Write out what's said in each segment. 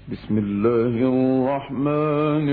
بسم الله الرحمن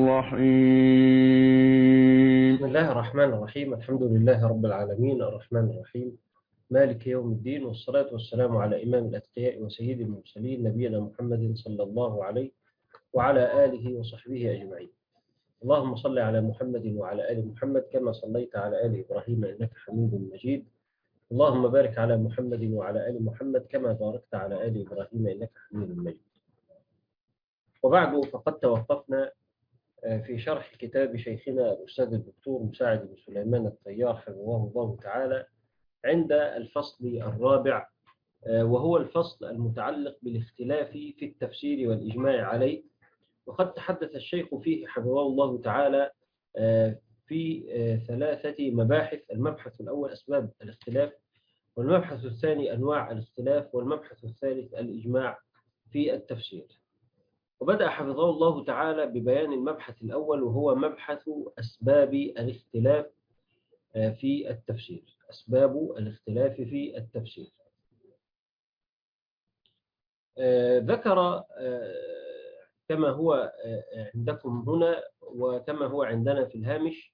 الرحيم بسم الله الرحمن الرحيم الحمد لله رب العالمين الرحمن الرحيم مالك يوم الدين والصلاة والسلام على إمام الأتقياء وسيد المرسلين نبينا محمد صلى الله عليه وعلى آله وصحبه أجمعين اللهم صل على محمد وعلى آل محمد كما صليت على آل إبراهيم إنك حميد مجيد اللهم بارك على محمد وعلى آل محمد كما باركت على آل إبراهيم إنك حميد مجيد وبعد فقد توقفنا في شرح كتاب شيخنا الأستاذ الدكتور مساعد بن سليمان الطيار حفظه الله تعالى عند الفصل الرابع وهو الفصل المتعلق بالاختلاف في التفسير والإجماع عليه وقد تحدث الشيخ فيه حفظه الله تعالى في ثلاثة مباحث المبحث الأول أسباب الاختلاف والمبحث الثاني أنواع الاختلاف والمبحث الثالث الإجماع في التفسير وبدأ حفظه الله تعالى ببيان المبحث الأول وهو مبحث أسباب الاختلاف في التفسير أسباب الاختلاف في التفسير ذكر كما هو عندكم هنا وكما هو عندنا في الهامش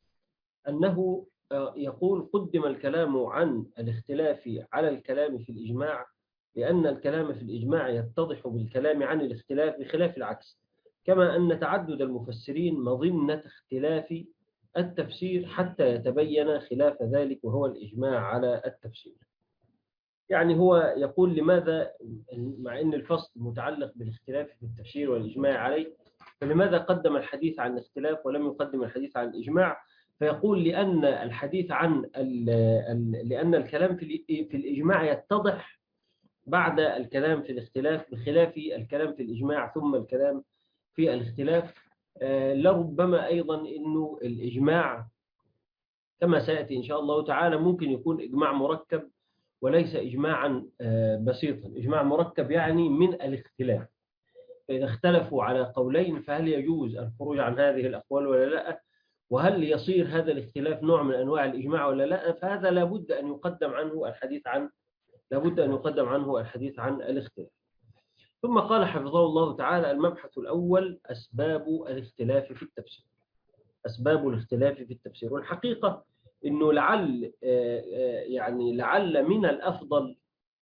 أنه يقول قدم الكلام عن الاختلاف على الكلام في الإجماع لأن الكلام في الإجماع يتضح بالكلام عن الاختلاف بخلاف العكس كما أن تعدد المفسرين مظنة اختلاف التفسير حتى يتبين خلاف ذلك وهو الإجماع على التفسير يعني هو يقول لماذا مع أن الفصل متعلق بالاختلاف في التفسير والإجماع عليه فلماذا قدم الحديث عن الاختلاف ولم يقدم الحديث عن الإجماع فيقول لأن الحديث عن لأن الكلام في الإجماع يتضح بعد الكلام في الاختلاف بخلاف الكلام في الإجماع ثم الكلام في الاختلاف لربما أيضا أنه الإجماع كما سيأتي إن شاء الله تعالى ممكن يكون إجماع مركب وليس إجماعا بسيطا إجماع مركب يعني من الاختلاف فإذا اختلفوا على قولين فهل يجوز الخروج عن هذه الأقوال ولا لا وهل يصير هذا الاختلاف نوع من أنواع الإجماع ولا لا فهذا لابد أن يقدم عنه الحديث عن لابد أن يقدم عنه الحديث عن الاختلاف ثم قال حفظه الله تعالى المبحث الأول أسباب الاختلاف في التفسير أسباب الاختلاف في التفسير والحقيقة أنه لعل يعني لعل من الأفضل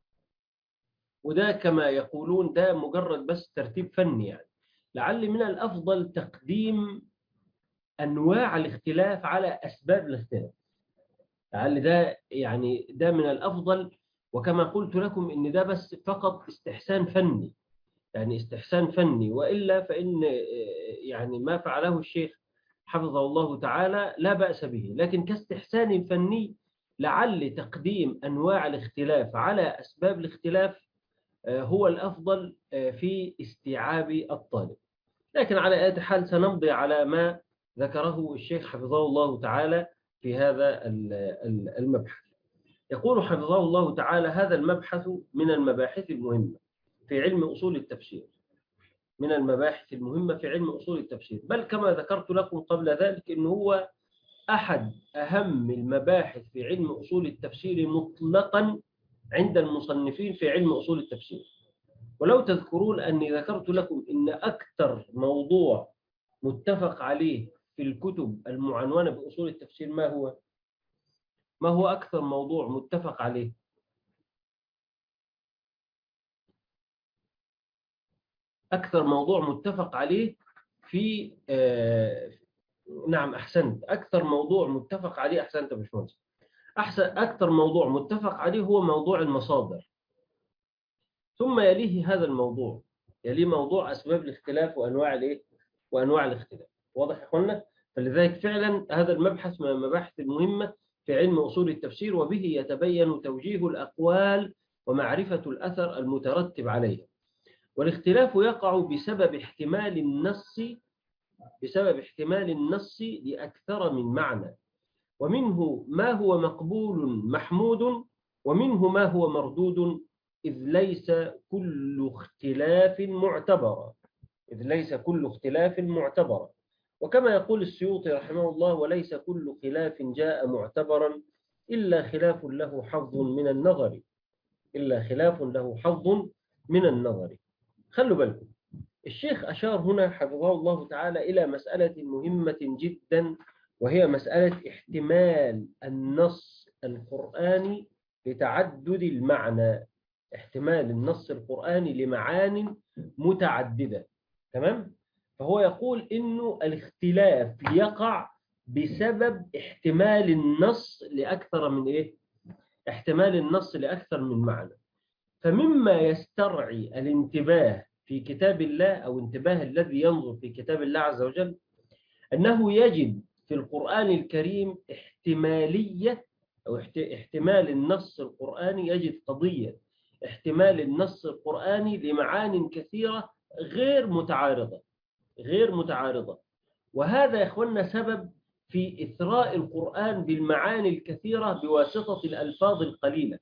وده كما يقولون ده مجرد بس ترتيب فني يعني لعل من الأفضل تقديم أنواع الاختلاف على أسباب الاختلاف لعل ده يعني ده من الأفضل وكما قلت لكم ان ده بس فقط استحسان فني يعني استحسان فني وإلا فإن يعني ما فعله الشيخ حفظه الله تعالى لا بأس به لكن كاستحسان فني لعل تقديم أنواع الاختلاف على أسباب الاختلاف هو الأفضل في استيعاب الطالب لكن على أي حال سنمضي على ما ذكره الشيخ حفظه الله تعالى في هذا المبحث يقول حفظه الله تعالى هذا المبحث من المباحث المهمة في علم أصول التفسير من المباحث المهمة في علم أصول التفسير بل كما ذكرت لكم قبل ذلك أنه هو أحد أهم المباحث في علم أصول التفسير مطلقا عند المصنفين في علم أصول التفسير ولو تذكرون أني ذكرت لكم أن أكثر موضوع متفق عليه في الكتب المعنونة بأصول التفسير ما هو؟ ما هو أكثر موضوع متفق عليه أكثر موضوع متفق عليه في آه نعم أحسنت أكثر موضوع متفق عليه أحسنت يا باشمهندس أحسن أكثر موضوع متفق عليه هو موضوع المصادر ثم يليه هذا الموضوع يليه موضوع أسباب الاختلاف وأنواع الإيه وأنواع الاختلاف واضح يا أخوانا فلذلك فعلا هذا المبحث من المباحث المهمة في علم أصول التفسير وبه يتبين توجيه الأقوال ومعرفة الأثر المترتب عليها والاختلاف يقع بسبب احتمال النص بسبب احتمال النص لأكثر من معنى ومنه ما هو مقبول محمود ومنه ما هو مردود إذ ليس كل اختلاف معتبرا إذ ليس كل اختلاف معتبرا وكما يقول السيوطي رحمه الله وليس كل خلاف جاء معتبرا إلا خلاف له حظ من النظر إلا خلاف له حظ من النظر خلوا بالكم الشيخ أشار هنا حفظه الله تعالى إلى مسألة مهمة جدا وهي مسألة احتمال النص القرآني لتعدد المعنى احتمال النص القرآني لمعان متعددة تمام؟ فهو يقول إنه الاختلاف يقع بسبب احتمال النص لأكثر من إيه؟ احتمال النص لأكثر من معنى فمما يسترعي الانتباه في كتاب الله أو انتباه الذي ينظر في كتاب الله عز وجل أنه يجد في القرآن الكريم احتمالية أو احتمال النص القرآني يجد قضية احتمال النص القرآني لمعان كثيرة غير متعارضة غير متعارضة وهذا يا إخوانا سبب في إثراء القرآن بالمعاني الكثيرة بواسطة الألفاظ القليلة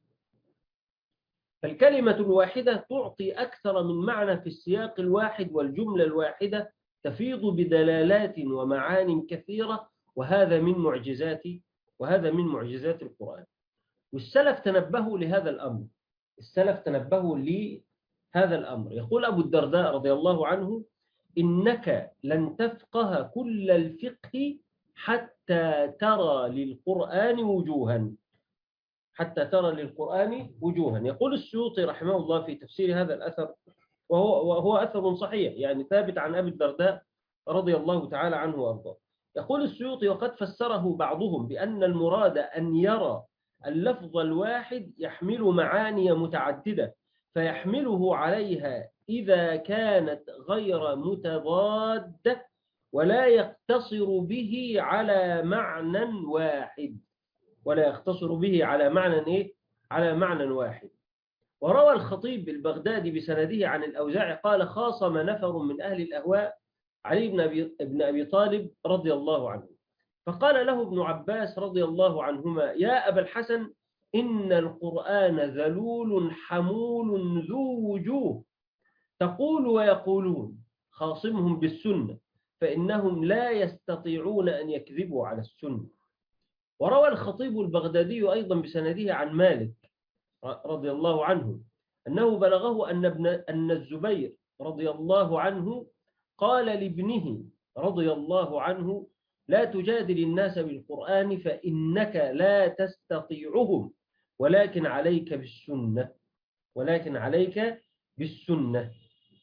فالكلمة الواحدة تعطي أكثر من معنى في السياق الواحد والجملة الواحدة تفيض بدلالات ومعان كثيرة وهذا من معجزات وهذا من معجزات القرآن والسلف تنبهوا لهذا الأمر السلف تنبهوا لهذا الأمر يقول أبو الدرداء رضي الله عنه إنك لن تفقه كل الفقه حتى ترى للقرآن وجوها حتى ترى للقرآن وجوها يقول السيوطي رحمه الله في تفسير هذا الأثر وهو, وهو أثر صحيح يعني ثابت عن أبي الدرداء رضي الله تعالى عنه وأرضاه يقول السيوطي وقد فسره بعضهم بأن المراد أن يرى اللفظ الواحد يحمل معاني متعددة فيحمله عليها إذا كانت غير متضادة ولا يقتصر به على معنى واحد ولا يقتصر به على معنى إيه؟ على معنى واحد وروى الخطيب البغدادي بسنده عن الأوزاع قال خاصم نفر من أهل الأهواء علي بن أبي, ابن أبي طالب رضي الله عنه فقال له ابن عباس رضي الله عنهما يا أبا الحسن إن القرآن ذلول حمول ذو وجوه تقول ويقولون خاصمهم بالسنة فإنهم لا يستطيعون أن يكذبوا على السنة وروى الخطيب البغدادي أيضا بسنده عن مالك رضي الله عنه أنه بلغه أن, ابن أن الزبير رضي الله عنه قال لابنه رضي الله عنه لا تجادل الناس بالقرآن فإنك لا تستطيعهم ولكن عليك بالسنة ولكن عليك بالسنة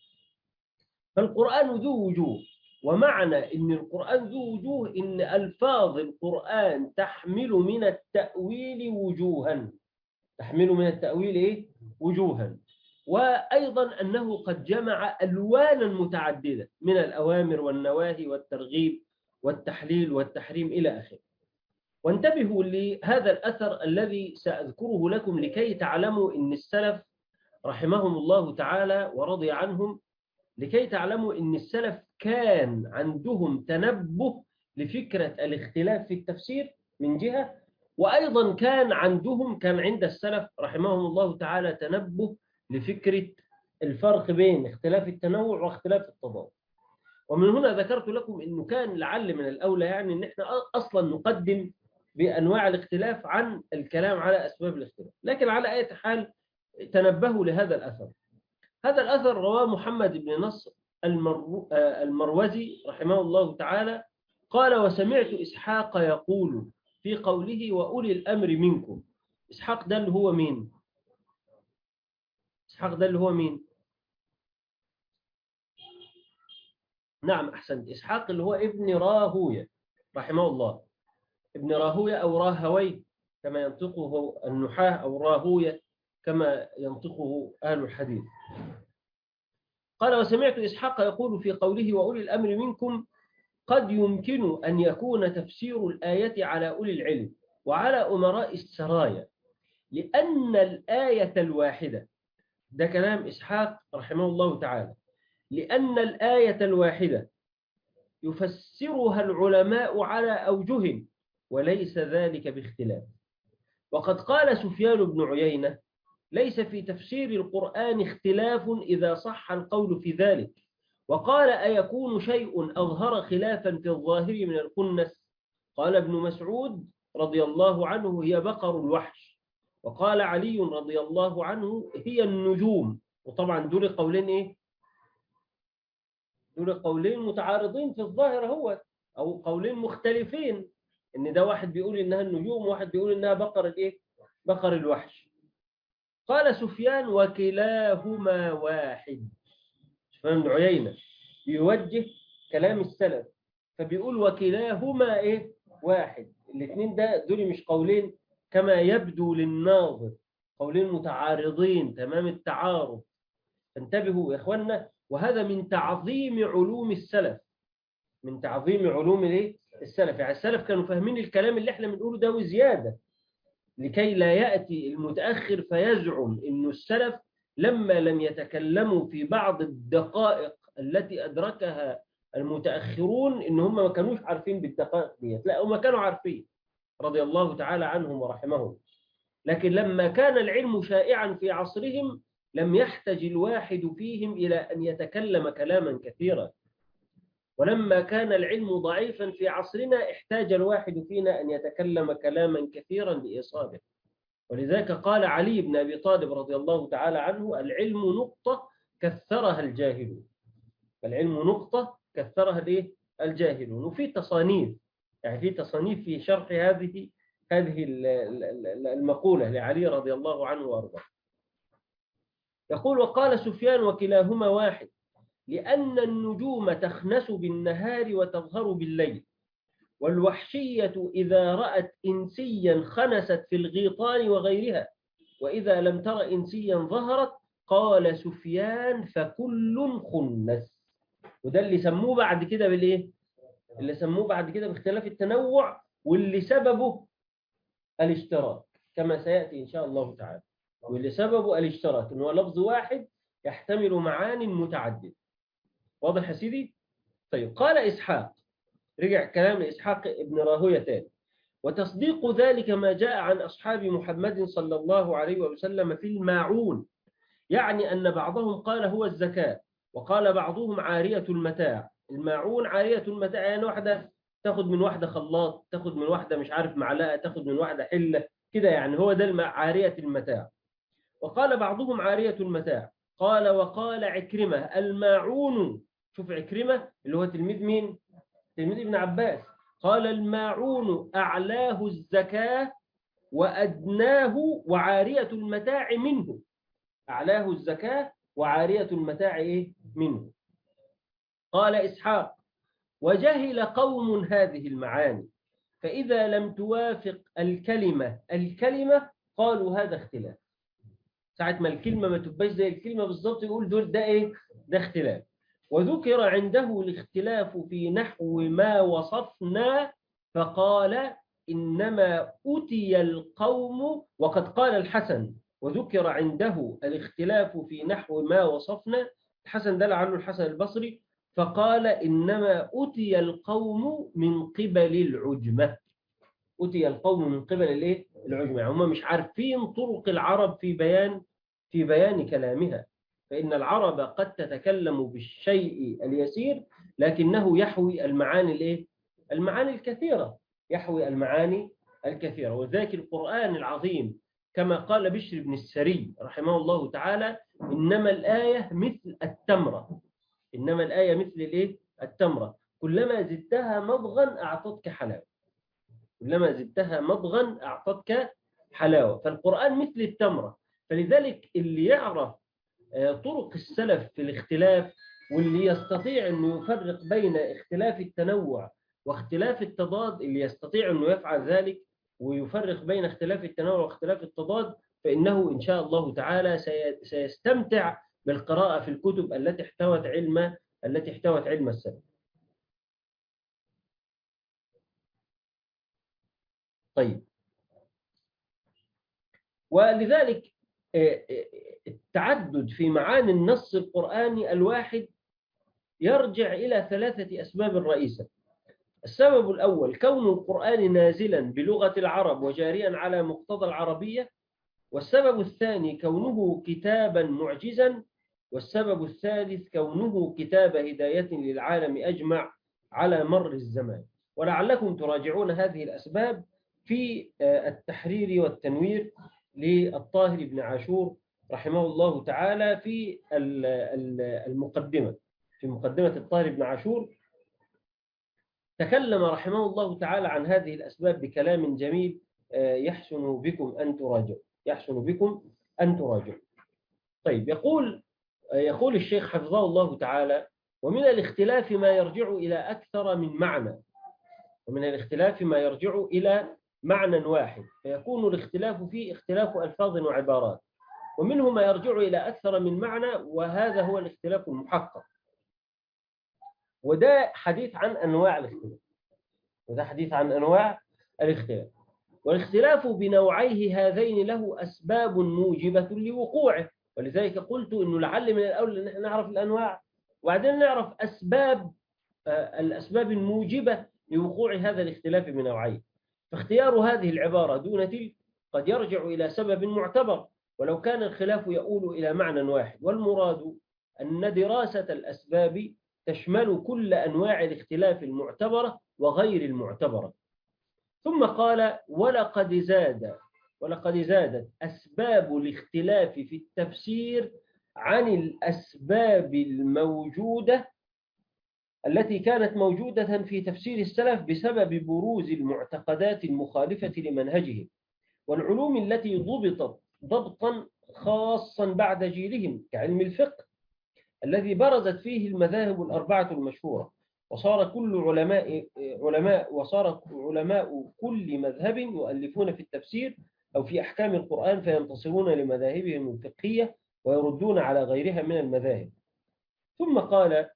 فالقرآن ذو وجوه ومعنى إن القرآن ذو وجوه إن ألفاظ القرآن تحمل من التأويل وجوها تحمل من التأويل إيه؟ وجوها وأيضا أنه قد جمع ألوانا متعددة من الأوامر والنواهي والترغيب والتحليل والتحريم إلى آخره وانتبهوا لهذا الأثر الذي سأذكره لكم لكي تعلموا أن السلف رحمهم الله تعالى ورضي عنهم لكي تعلموا أن السلف كان عندهم تنبه لفكرة الاختلاف في التفسير من جهة وأيضا كان عندهم كان عند السلف رحمهم الله تعالى تنبه لفكرة الفرق بين اختلاف التنوع واختلاف التضاد ومن هنا ذكرت لكم أنه كان لعل من الأولى يعني أن احنا أصلا نقدم بأنواع الاختلاف عن الكلام على أسباب الاختلاف لكن على أي حال تنبهوا لهذا الأثر هذا الأثر رواه محمد بن نصر المرو... المروزي رحمه الله تعالى قال وسمعت إسحاق يقول في قوله وأولي الأمر منكم إسحاق ده اللي هو مين إسحاق ده اللي هو مين نعم أحسنت إسحاق اللي هو ابن راهوية رحمه الله ابن راهوية أو راهوي كما ينطقه النحاة أو راهوية كما ينطقه أهل الحديث قال وسمعت إسحاق يقول في قوله وأولي الأمر منكم قد يمكن أن يكون تفسير الآية على أولي العلم وعلى أمراء السرايا لأن الآية الواحدة ده كلام إسحاق رحمه الله تعالى لأن الآية الواحدة يفسرها العلماء على أوجه وليس ذلك باختلاف وقد قال سفيان بن عيينة ليس في تفسير القرآن اختلاف إذا صح القول في ذلك وقال أيكون شيء أظهر خلافا في الظاهر من القنس قال ابن مسعود رضي الله عنه هي بقر الوحش وقال علي رضي الله عنه هي النجوم وطبعا دول قولين إيه دول قولين متعارضين في الظاهر هو أو قولين مختلفين إن ده واحد بيقول إنها النجوم وواحد بيقول إنها بقر الإيه؟ بقر الوحش قال سفيان وكلاهما واحد سفيان بن عيينة يوجه كلام السلف فبيقول وكلاهما إيه؟ واحد الاثنين ده دول مش قولين كما يبدو للناظر قولين متعارضين تمام التعارض فانتبهوا يا اخوانا وهذا من تعظيم علوم السلف من تعظيم علوم الايه السلف يعني السلف كانوا فاهمين الكلام اللي احنا بنقوله ده وزياده لكي لا ياتي المتاخر فيزعم انه السلف لما لم يتكلموا في بعض الدقائق التي ادركها المتاخرون ان هم ما كانوش عارفين بالدقائق ديت لا هم كانوا عارفين رضي الله تعالى عنهم ورحمهم لكن لما كان العلم شائعا في عصرهم لم يحتج الواحد فيهم إلى أن يتكلم كلاما كثيرا ولما كان العلم ضعيفا في عصرنا احتاج الواحد فينا أن يتكلم كلاما كثيرا لإصابه ولذلك قال علي بن أبي طالب رضي الله تعالى عنه العلم نقطة كثرها الجاهلون العلم نقطة كثرها الايه الجاهلون وفي تصانيف يعني في تصانيف في شرح هذه هذه المقولة لعلي رضي الله عنه وارضاه يقول وقال سفيان وكلاهما واحد لأن النجوم تخنس بالنهار وتظهر بالليل والوحشية إذا رأت إنسيا خنست في الغيطان وغيرها وإذا لم تر إنسيا ظهرت قال سفيان فكل خنس وده اللي سموه بعد كده بالإيه؟ اللي سموه بعد كده باختلاف التنوع واللي سببه الاشتراك كما سيأتي إن شاء الله تعالى واللي سببه الاشتراك إنه لفظ واحد يحتمل معان متعددة واضح يا سيدي؟ طيب قال إسحاق رجع كلام إسحاق ابن راهوية تاني وتصديق ذلك ما جاء عن أصحاب محمد صلى الله عليه وسلم في الماعون يعني أن بعضهم قال هو الزكاة وقال بعضهم عارية المتاع الماعون عارية المتاع يعني واحدة تاخد من واحدة خلاط تاخد من واحدة مش عارف معلقة تاخد من واحدة حلة كده يعني هو ده عارية المتاع وقال بعضهم عارية المتاع قال وقال عكرمة الماعون شوف عكرمة اللي هو تلميذ مين تلميذ ابن عباس قال الماعون أعلاه الزكاة وأدناه وعارية المتاع منه أعلاه الزكاة وعارية المتاع إيه؟ منه قال إسحاق وجهل قوم هذه المعاني فإذا لم توافق الكلمة الكلمة قالوا هذا اختلاف ساعة ما الكلمة ما تبقاش زي الكلمة بالظبط يقول دول ده إيه ده اختلاف وذكر عنده الاختلاف في نحو ما وصفنا فقال إنما أتي القوم وقد قال الحسن وذكر عنده الاختلاف في نحو ما وصفنا الحسن دل عنه الحسن البصري فقال إنما أتي القوم من قبل العجمة أتي القوم من قبل الايه العجمة هم مش عارفين طرق العرب في بيان في بيان كلامها فإن العرب قد تتكلم بالشيء اليسير لكنه يحوي المعاني الايه المعاني الكثيرة يحوي المعاني الكثيرة وذاك القرآن العظيم كما قال بشر بن السري رحمه الله تعالى إنما الآية مثل التمرة إنما الآية مثل الإيه؟ التمرة كلما زدتها مضغا أعطتك حلاوة كلما زدتها مضغا أعطتك حلاوة فالقرآن مثل التمرة فلذلك اللي يعرف طرق السلف في الاختلاف واللي يستطيع أنه يفرق بين اختلاف التنوع واختلاف التضاد اللي يستطيع أنه يفعل ذلك ويفرق بين اختلاف التنوع واختلاف التضاد فإنه إن شاء الله تعالى سيستمتع بالقراءة في الكتب التي احتوت علم التي احتوت علم السلف طيب ولذلك التعدد في معاني النص القرآني الواحد يرجع إلى ثلاثة أسباب رئيسة السبب الأول كون القرآن نازلا بلغة العرب وجاريا على مقتضى العربية والسبب الثاني كونه كتابا معجزا والسبب الثالث كونه كتاب هداية للعالم أجمع على مر الزمان ولعلكم تراجعون هذه الأسباب في التحرير والتنوير للطاهر بن عاشور رحمه الله تعالى في المقدمة في مقدمة الطاهر بن عاشور تكلم رحمه الله تعالى عن هذه الأسباب بكلام جميل يحسن بكم أن تراجعوا يحسن بكم أن تراجعوا طيب يقول يقول الشيخ حفظه الله تعالى ومن الاختلاف ما يرجع إلى أكثر من معنى ومن الاختلاف ما يرجع إلى معنى واحد فيكون الاختلاف فيه اختلاف ألفاظ وعبارات ومنه ما يرجع إلى أكثر من معنى وهذا هو الاختلاف المحقق وده حديث عن أنواع الاختلاف وده حديث عن أنواع الاختلاف والاختلاف بنوعيه هذين له أسباب موجبة لوقوعه ولذلك قلت أنه لعل من الأول أن نحن نعرف الأنواع وبعدين نعرف أسباب الأسباب الموجبة لوقوع هذا الاختلاف بنوعيه فاختيار هذه العبارة دون تلك قد يرجع إلى سبب معتبر ولو كان الخلاف يؤول إلى معنى واحد والمراد أن دراسة الأسباب تشمل كل أنواع الاختلاف المعتبرة وغير المعتبرة ثم قال ولقد زاد ولقد زادت أسباب الاختلاف في التفسير عن الأسباب الموجودة التي كانت موجودة في تفسير السلف بسبب بروز المعتقدات المخالفة لمنهجهم والعلوم التي ضبطت ضبطا خاصا بعد جيلهم كعلم الفقه الذي برزت فيه المذاهب الأربعة المشهورة وصار كل علماء علماء وصار علماء كل مذهب يؤلفون في التفسير أو في أحكام القرآن فينتصرون لمذاهبهم الفقهية ويردون على غيرها من المذاهب ثم قال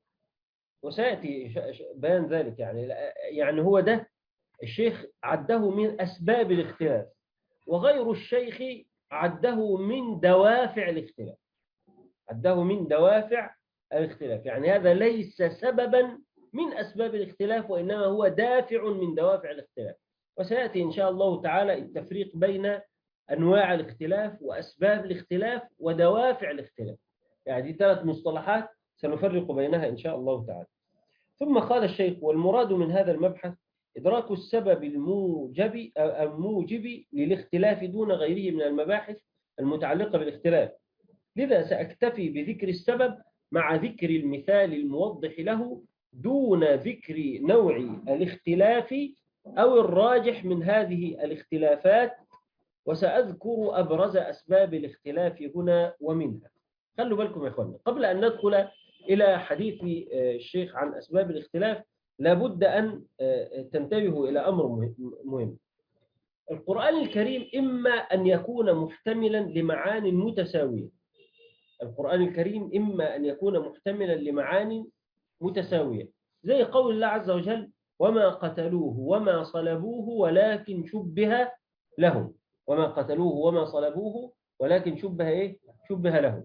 وسيأتي بيان ذلك يعني يعني هو ده الشيخ عده من أسباب الاختلاف وغير الشيخ عده من دوافع الاختلاف عده من دوافع الاختلاف يعني هذا ليس سببا من أسباب الاختلاف وإنما هو دافع من دوافع الاختلاف وسيأتي إن شاء الله تعالى التفريق بين أنواع الاختلاف وأسباب الاختلاف ودوافع الاختلاف يعني دي ثلاث مصطلحات سنفرق بينها إن شاء الله تعالى ثم قال الشيخ والمراد من هذا المبحث إدراك السبب الموجب الموجب للاختلاف دون غيره من المباحث المتعلقة بالاختلاف لذا سأكتفي بذكر السبب مع ذكر المثال الموضح له دون ذكر نوع الاختلاف أو الراجح من هذه الاختلافات وسأذكر أبرز أسباب الاختلاف هنا ومنها خلوا بالكم يا إخوانا قبل أن ندخل إلى حديث الشيخ عن أسباب الاختلاف لابد أن تنتبهوا إلى أمر مهم القرآن الكريم إما أن يكون محتملا لمعان متساوية القرآن الكريم إما أن يكون محتملا لمعان متساوية زي قول الله عز وجل وما قتلوه وما صلبوه ولكن شبه لهم وما قتلوه وما صلبوه ولكن شبه إيه؟ شبه لهم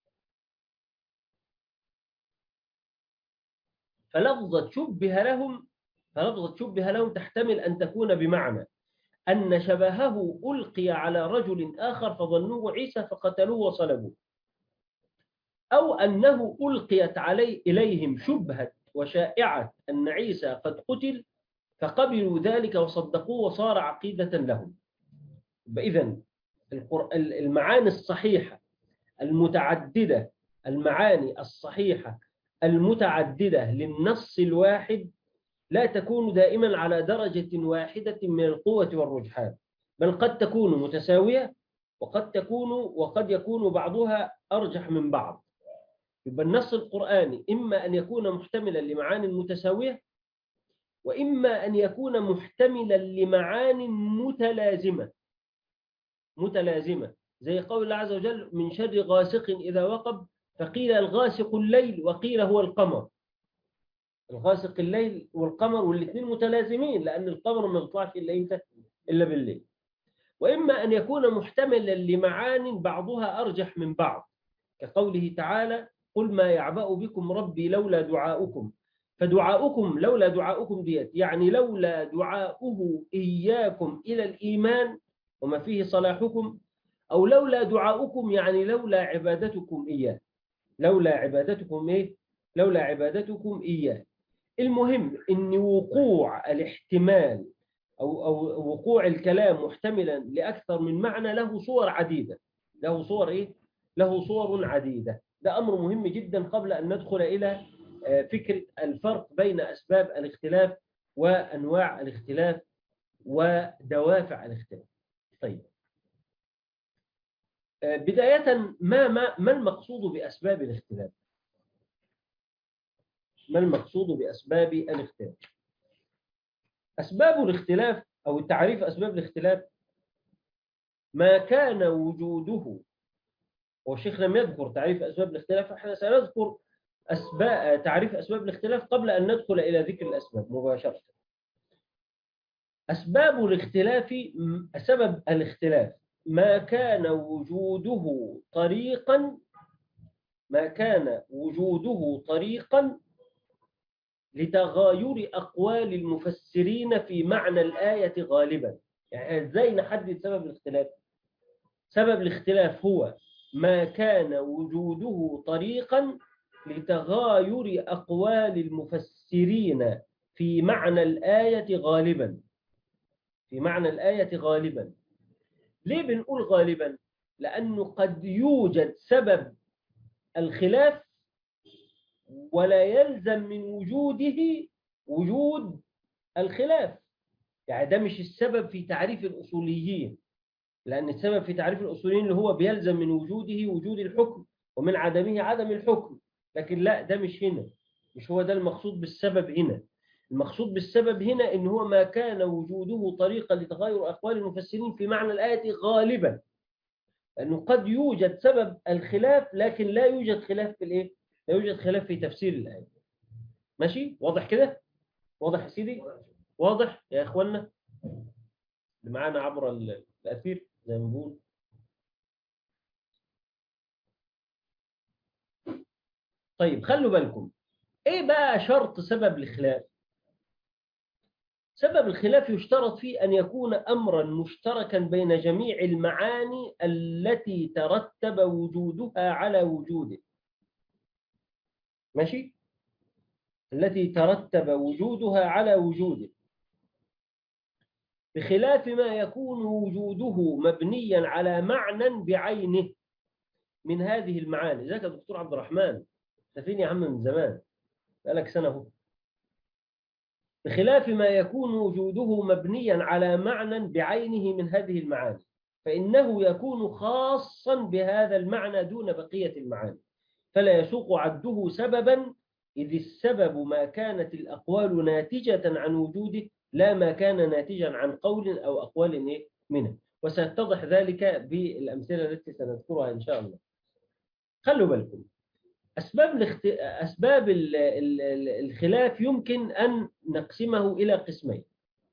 فلفظة شبه لهم فلفظة شبه لهم تحتمل أن تكون بمعنى أن شبهه ألقي على رجل آخر فظنوه عيسى فقتلوه وصلبوه أو أنه ألقيت علي إليهم شبهة وشائعة أن عيسى قد قتل فقبلوا ذلك وصدقوه وصار عقيدة لهم إذن المعاني الصحيحة المتعددة المعاني الصحيحة المتعددة للنص الواحد لا تكون دائما على درجة واحدة من القوة والرجحان بل قد تكون متساوية وقد تكون وقد يكون بعضها أرجح من بعض يبقى النص القرآني إما أن يكون محتملا لمعاني متساوية وإما أن يكون محتملا لمعان متلازمة متلازمة زي قول الله عز وجل من شر غاسق إذا وقب فقيل الغاسق الليل وقيل هو القمر الغاسق الليل والقمر والاثنين متلازمين لأن القمر ما يطلعش إلا إمتى إلا بالليل وإما أن يكون محتملا لمعان بعضها أرجح من بعض كقوله تعالى قل ما يعبأ بكم ربي لولا دعاؤكم فدعاؤكم لولا دعاؤكم ديت يعني لولا دعاؤه إياكم إلى الإيمان وما فيه صلاحكم أو لولا دعاؤكم يعني لولا عبادتكم إياه لولا عبادتكم إيه؟ لولا عبادتكم إياه المهم أن وقوع الاحتمال أو, أو وقوع الكلام محتملا لأكثر من معنى له صور عديدة له صور إيه؟ له صور عديدة ده أمر مهم جدا قبل أن ندخل إلى آه، فكرة الفرق بين أسباب الاختلاف وأنواع الاختلاف ودوافع الاختلاف طيب آه، بداية ما ما ما المقصود بأسباب الاختلاف؟ ما المقصود بأسباب الاختلاف؟ أسباب الاختلاف أو التعريف أسباب الاختلاف ما كان وجوده والشيخ لم يذكر تعريف أسباب الاختلاف احنا سنذكر أسباب تعريف أسباب الاختلاف قبل أن ندخل إلى ذكر الأسباب مباشرة أسباب الاختلاف سبب الاختلاف ما كان وجوده طريقا ما كان وجوده طريقا لتغاير أقوال المفسرين في معنى الآية غالبا يعني ازاي نحدد سبب الاختلاف سبب الاختلاف هو ما كان وجوده طريقا لتغاير أقوال المفسرين في معنى الآية غالبا في معنى الآية غالبا ليه بنقول غالبا لأنه قد يوجد سبب الخلاف ولا يلزم من وجوده وجود الخلاف يعني ده مش السبب في تعريف الأصوليين لأن السبب في تعريف الأصوليين اللي هو بيلزم من وجوده وجود الحكم ومن عدمه عدم الحكم لكن لا ده مش هنا مش هو ده المقصود بالسبب هنا المقصود بالسبب هنا إن هو ما كان وجوده طريقا لتغير أقوال المفسرين في معنى الآية غالبا لأنه قد يوجد سبب الخلاف لكن لا يوجد خلاف في الإيه؟ لا يوجد خلاف في تفسير الآية ماشي واضح كده واضح يا سيدي واضح يا إخوانا اللي معانا عبر الأثير زي ما بنقول طيب خلوا بالكم ايه بقى شرط سبب الخلاف سبب الخلاف يشترط فيه أن يكون أمرا مشتركا بين جميع المعاني التي ترتب وجودها على وجوده ماشي التي ترتب وجودها على وجوده بخلاف ما يكون وجوده مبنيا على معنى بعينه من هذه المعاني ذاك الدكتور عبد الرحمن فين يا عم من زمان بقالك سنة اهو بخلاف ما يكون وجوده مبنيا على معنى بعينه من هذه المعاني فإنه يكون خاصا بهذا المعنى دون بقية المعاني فلا يسوق عده سببا إذ السبب ما كانت الأقوال ناتجة عن وجوده لا ما كان ناتجا عن قول أو أقوال منه وسيتضح ذلك بالأمثلة التي سنذكرها إن شاء الله خلوا بالكم أسباب الاخت... أسباب ال... ال... الخلاف يمكن أن نقسمه إلى قسمين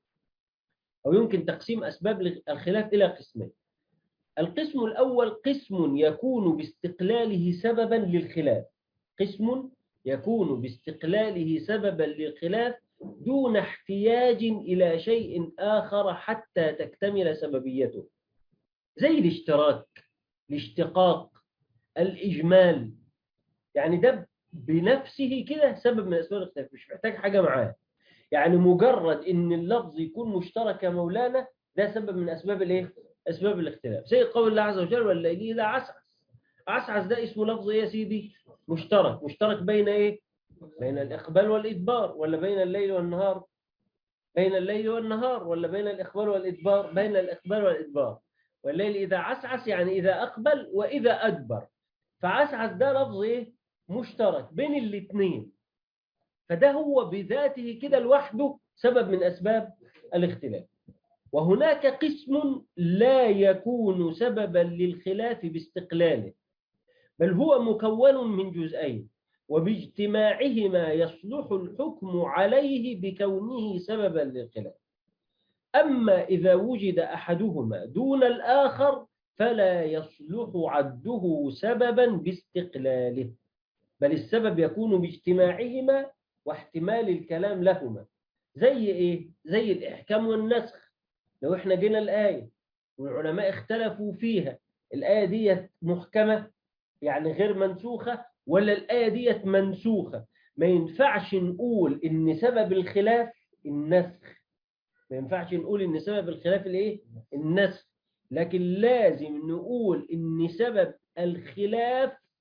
أو يمكن تقسيم أسباب الخلاف إلى قسمين القسم الأول قسم يكون باستقلاله سببا للخلاف قسم يكون باستقلاله سببا للخلاف دون احتياج إلى شيء آخر حتى تكتمل سببيته زي الاشتراك الاشتقاق الإجمال يعني ده بنفسه كده سبب من أسباب الاختلاف مش محتاج حاجة معاه يعني مجرد إن اللفظ يكون مشترك يا مولانا ده سبب من أسباب الإيه؟ أسباب الاختلاف زي قول الله عز وجل والليل إذا عسعس عسعس ده اسمه لفظ إيه يا سيدي مشترك مشترك بين إيه بين الإقبال والإدبار ولا بين الليل والنهار بين الليل والنهار ولا بين الإقبال والإدبار بين الإقبال والإدبار والليل إذا عسعس يعني إذا أقبل وإذا أدبر فعسعس ده لفظ إيه مشترك بين الاثنين فده هو بذاته كده لوحده سبب من أسباب الاختلاف وهناك قسم لا يكون سببا للخلاف باستقلاله بل هو مكون من جزئين وباجتماعهما يصلح الحكم عليه بكونه سببا للخلاف أما إذا وجد أحدهما دون الآخر فلا يصلح عده سببا باستقلاله بل السبب يكون باجتماعهما واحتمال الكلام لهما زي إيه؟ زي الإحكام والنسخ لو إحنا جينا الآية والعلماء اختلفوا فيها الآية دي محكمة يعني غير منسوخة ولا الآية دي منسوخة ما ينفعش نقول إن سبب الخلاف النسخ ما ينفعش نقول إن سبب الخلاف الإيه؟ النسخ لكن لازم نقول إن سبب الخلاف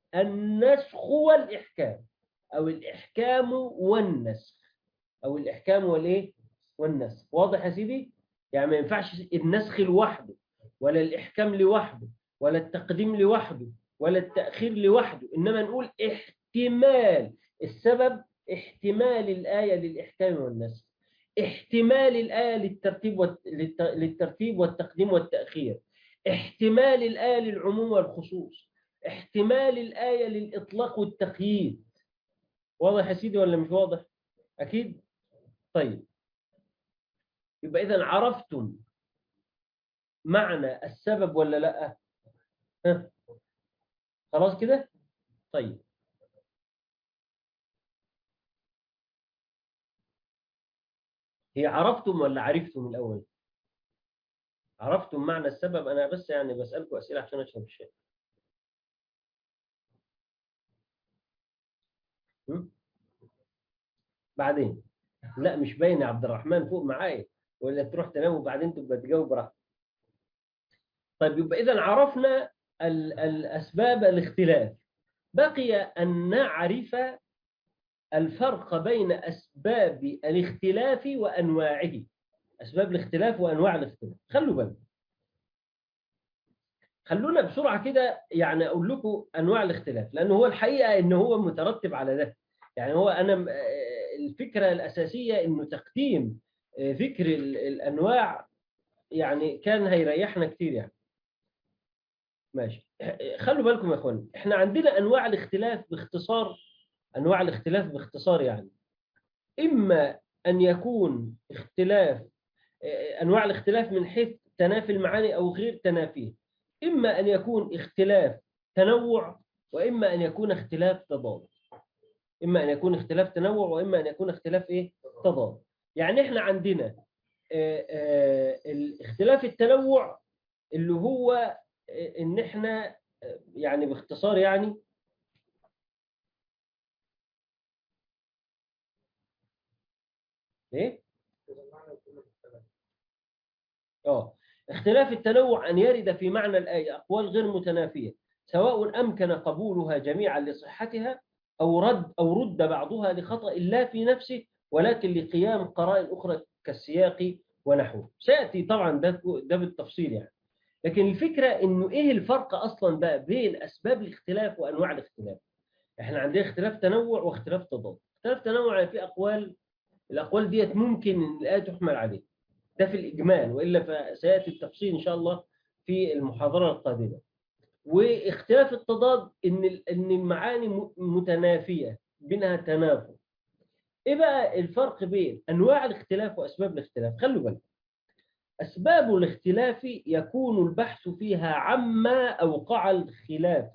النسخ والإحكام أو الإحكام والنسخ أو الإحكام والإيه والنسخ واضح يا سيدي يعني ما ينفعش النسخ لوحده ولا الإحكام لوحده ولا التقديم لوحده ولا التأخير لوحده إنما نقول احتمال السبب احتمال الآية للإحكام والنسخ احتمال الآية للترتيب والت... للت... للترتيب والتقديم والتأخير احتمال الآية للعموم والخصوص احتمال الآية للإطلاق والتقييد واضح يا سيدي ولا مش واضح أكيد طيب يبقى إذا عرفتم معنى السبب ولا لا ها؟ خلاص كده طيب هي عرفتم ولا عرفتم الأول عرفتم معنى السبب أنا بس يعني بسألكم أسئلة عشان أشرب الشاي م? بعدين لا مش باين يا عبد الرحمن فوق معايا ولا تروح تنام وبعدين تبقى تجاوب براحتك طيب يبقى إذا عرفنا ال- الأسباب الاختلاف بقي أن نعرف الفرق بين أسباب الاختلاف وأنواعه أسباب الاختلاف وأنواع الاختلاف خلوا بالكم خلونا بسرعة كده يعني أقول لكم أنواع الاختلاف لأنه هو الحقيقة إن هو مترتب على ده يعني هو أنا م- آه، الفكرة الأساسية إنه تقديم آه، ذكر ال- الأنواع يعني كان هيريحنا كتير يعني ماشي خلوا بالكم يا اخوان احنا عندنا انواع الاختلاف باختصار انواع الاختلاف باختصار يعني اما ان يكون اختلاف اه، انواع الاختلاف من حيث تنافي المعاني او غير تنافيه اما ان يكون اختلاف تنوع واما ان يكون اختلاف تضاد اما ان يكون اختلاف تنوع واما ان يكون اختلاف ايه تضاد يعني احنا عندنا اه، اه، الاختلاف التنوع اللي هو ان احنا يعني باختصار يعني ايه اه اختلاف التنوع ان يرد في معنى الايه اقوال غير متنافيه سواء امكن قبولها جميعا لصحتها او رد او رد بعضها لخطا لا في نفسه ولكن لقيام قرائن اخرى كالسياق ونحوه سياتي طبعا ده ده بالتفصيل يعني لكن الفكرة انه ايه الفرق اصلا بقى بين اسباب الاختلاف وانواع الاختلاف احنا عندنا اختلاف تنوع واختلاف تضاد اختلاف تنوع يعني في اقوال الاقوال ديت ممكن ان الايه تحمل عليه ده في الاجمال والا فسياتي التفصيل ان شاء الله في المحاضرة القادمة واختلاف التضاد ان ال- ان المعاني م- متنافية بينها تنافر ايه بقى الفرق بين انواع الاختلاف واسباب الاختلاف خلوا بالكم أسباب الاختلاف يكون البحث فيها عما أوقع الخلاف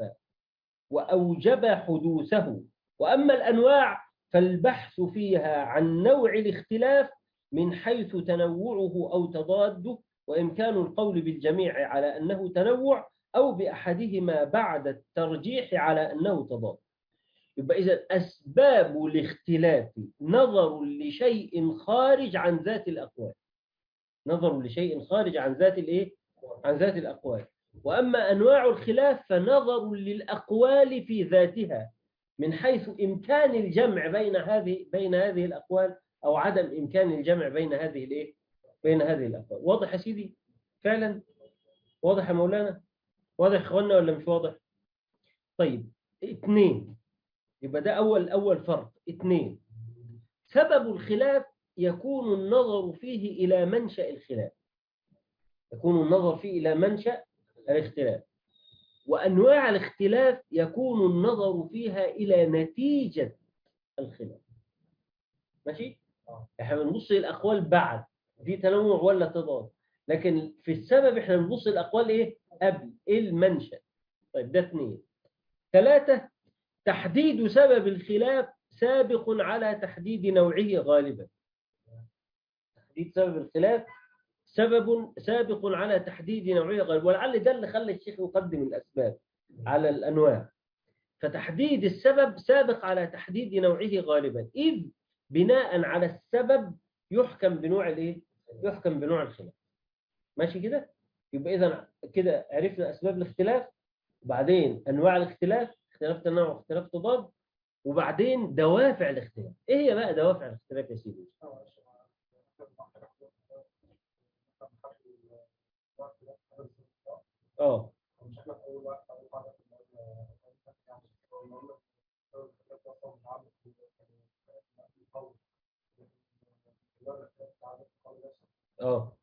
وأوجب حدوثه وأما الأنواع فالبحث فيها عن نوع الاختلاف من حيث تنوعه أو تضاده وإمكان القول بالجميع على أنه تنوع أو بأحدهما بعد الترجيح على أنه تضاد يبقى إذا أسباب الاختلاف نظر لشيء خارج عن ذات الأقوال نظر لشيء خارج عن ذات الايه عن ذات الاقوال واما انواع الخلاف فنظر للاقوال في ذاتها من حيث امكان الجمع بين هذه بين هذه الاقوال او عدم امكان الجمع بين هذه الايه بين هذه الاقوال واضح يا سيدي فعلا واضح يا مولانا واضح يا اخوانا ولا مش واضح طيب اثنين يبقى ده اول اول فرق اثنين سبب الخلاف يكون النظر فيه إلى منشأ الخلاف يكون النظر فيه إلى منشأ الاختلاف وأنواع الاختلاف يكون النظر فيها إلى نتيجة الخلاف ماشي؟ احنا بنبص للأقوال بعد في تنوع ولا تضاد لكن في السبب احنا بنبص للأقوال إيه؟ قبل إيه المنشأ طيب ده اثنين ثلاثة تحديد سبب الخلاف سابق على تحديد نوعه غالبا تحديد سبب الخلاف سبب سابق على تحديد نوعية غالبا ولعل ده اللي خلى الشيخ يقدم الأسباب على الأنواع فتحديد السبب سابق على تحديد نوعه غالبا إذ بناء على السبب يحكم بنوع الايه يحكم بنوع الخلاف ماشي كده يبقى اذا كده عرفنا اسباب الاختلاف وبعدين انواع الاختلاف اختلاف تنوع واختلاف تضاد وبعدين دوافع الاختلاف ايه هي بقى دوافع الاختلاف يا سيدي اه اه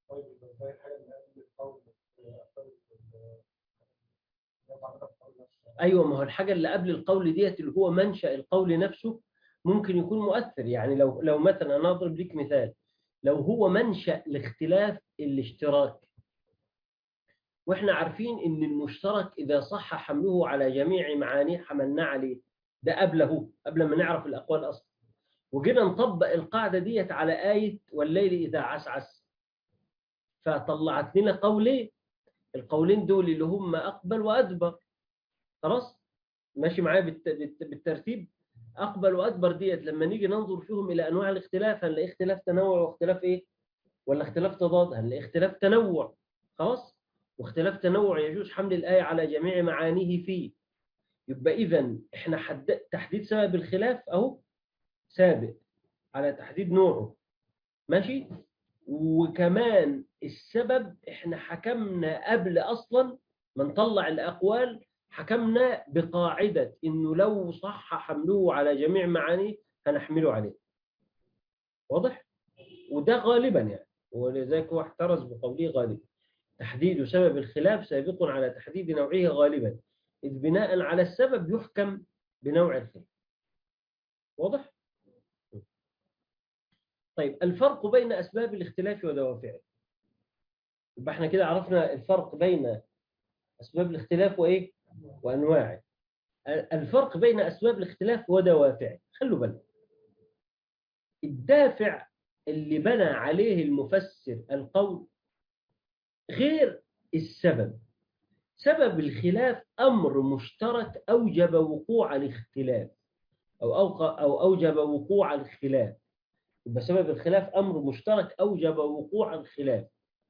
ايوه ما هو الحاجه اللي قبل القول ديت اللي هو منشأ القول نفسه ممكن يكون مؤثر يعني لو لو مثلا انا اضرب لك مثال لو هو منشأ لاختلاف الاشتراك واحنا عارفين ان المشترك اذا صح حمله على جميع معانيه حملناه عليه ده قبله قبل ما نعرف الاقوال اصلا وجينا نطبق القاعده ديت على ايه والليل اذا عسعس فطلعت لنا قولين القولين دول اللي هم اقبل وادبر خلاص ماشي معايا بالت- بالت- بالترتيب اقبل وادبر ديت لما نيجي ننظر فيهم الى انواع الاختلاف هنلاقي اختلاف تنوع واختلاف ايه ولا اختلاف تضاد هنلاقي اختلاف تنوع خلاص واختلاف تنوع يجوز حمل الايه على جميع معانيه فيه يبقى اذا احنا حد... تحديد سبب الخلاف اهو سابق على تحديد نوعه ماشي وكمان السبب احنا حكمنا قبل اصلا ما نطلع الاقوال حكمنا بقاعده انه لو صح حمله على جميع معانيه هنحمله عليه واضح وده غالبا يعني ولذلك هو احترز بقوله غالبا تحديد سبب الخلاف سابق على تحديد نوعه غالبا إذ بناء على السبب يحكم بنوع الخلاف واضح؟ طيب الفرق بين أسباب الاختلاف ودوافعه يبقى احنا كده عرفنا الفرق بين أسباب الاختلاف وإيه؟ وأنواعه الفرق بين أسباب الاختلاف ودوافعه خلوا بالك الدافع اللي بنى عليه المفسر القول غير السبب سبب الخلاف أمر مشترك أوجب وقوع الاختلاف أو أوق- أو أوجب وقوع الخلاف يبقى سبب الخلاف أمر مشترك أوجب وقوع الخلاف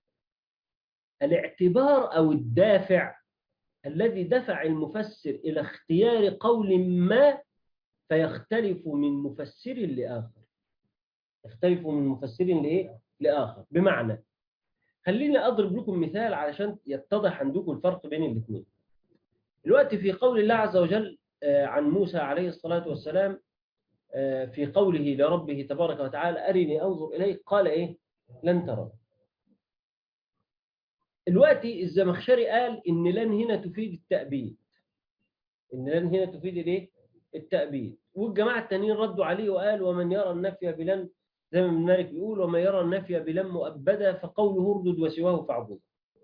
الاعتبار أو الدافع الذي دفع المفسر إلى اختيار قول ما فيختلف من مفسر لآخر يختلف من مفسر لإيه؟ لآخر بمعنى خليني أضرب لكم مثال علشان يتضح عندكم الفرق بين الاثنين دلوقتي في قول الله عز وجل آه، عن موسى عليه الصلاة والسلام آه، في قوله لربه تبارك وتعالى أرني أنظر إليك قال إيه لن ترى دلوقتي الزمخشري قال إن لن هنا تفيد التأبيد إن لن هنا تفيد الإيه التأبيد والجماعة التانيين ردوا عليه وقال ومن يرى النفي بلن زي ما ابن مالك بيقول ومن يرى النفي بلن مؤبدا فقوله اردد وسواه فاعبد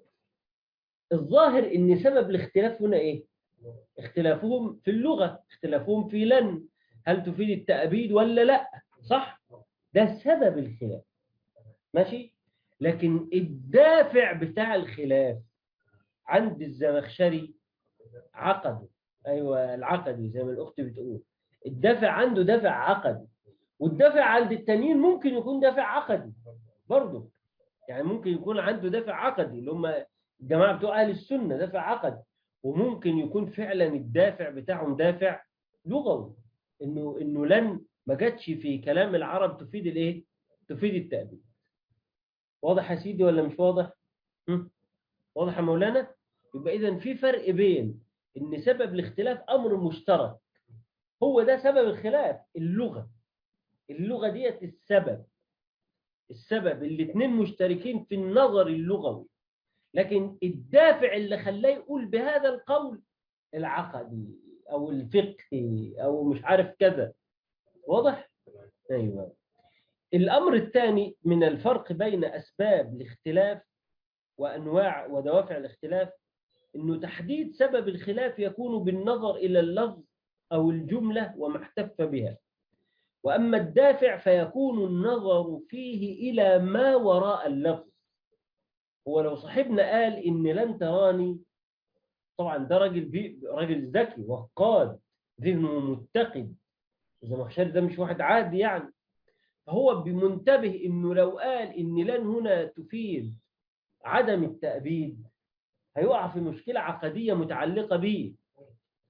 الظاهر ان سبب الاختلاف هنا ايه اختلافهم في اللغة اختلافهم في لن هل تفيد التأبيد ولا لا صح ده سبب الخلاف ماشي لكن الدافع بتاع الخلاف عند الزمخشري عقده ايوه العقدي زي ما الاخت بتقول الدافع عنده دافع عقدي والدافع عند التانيين ممكن يكون دافع عقدي برضه يعني ممكن يكون عنده دافع عقدي اللي هم الجماعه بتوع اهل السنه دافع عقدي وممكن يكون فعلا الدافع بتاعهم دافع لغوي انه انه لن ما جاتش في كلام العرب تفيد الايه؟ تفيد التأبيد. واضح يا سيدي ولا مش واضح؟ هم؟ واضح يا مولانا؟ يبقى اذا في فرق بين ان سبب الاختلاف امر مشترك هو ده سبب الخلاف اللغه اللغه ديت السبب السبب الاثنين مشتركين في النظر اللغوي لكن الدافع اللي خلاه يقول بهذا القول العقدي او الفقهي او مش عارف كذا واضح ايوه الامر الثاني من الفرق بين اسباب الاختلاف وانواع ودوافع الاختلاف انه تحديد سبب الخلاف يكون بالنظر الى اللفظ او الجمله وما احتف بها واما الدافع فيكون النظر فيه الى ما وراء اللفظ هو لو صاحبنا قال ان لن تراني طبعا ده راجل بي راجل ذكي وقاد ذهنه متقد الزمخشري ده مش واحد عادي يعني فهو بمنتبه انه لو قال ان لن هنا تفيد عدم التأبيد هيقع في مشكلة عقدية متعلقة به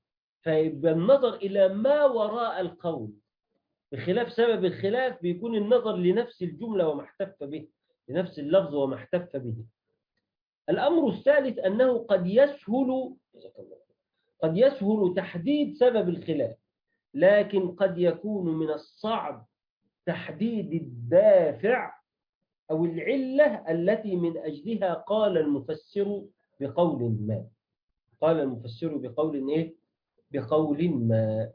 فيبقى النظر إلى ما وراء القول بخلاف سبب الخلاف بيكون النظر لنفس الجملة وما احتف به لنفس اللفظ وما احتف به الأمر الثالث أنه قد يسهل قد يسهل تحديد سبب الخلاف لكن قد يكون من الصعب تحديد الدافع أو العلة التي من أجلها قال المفسر بقول ما قال المفسر بقول إيه؟ بقول ما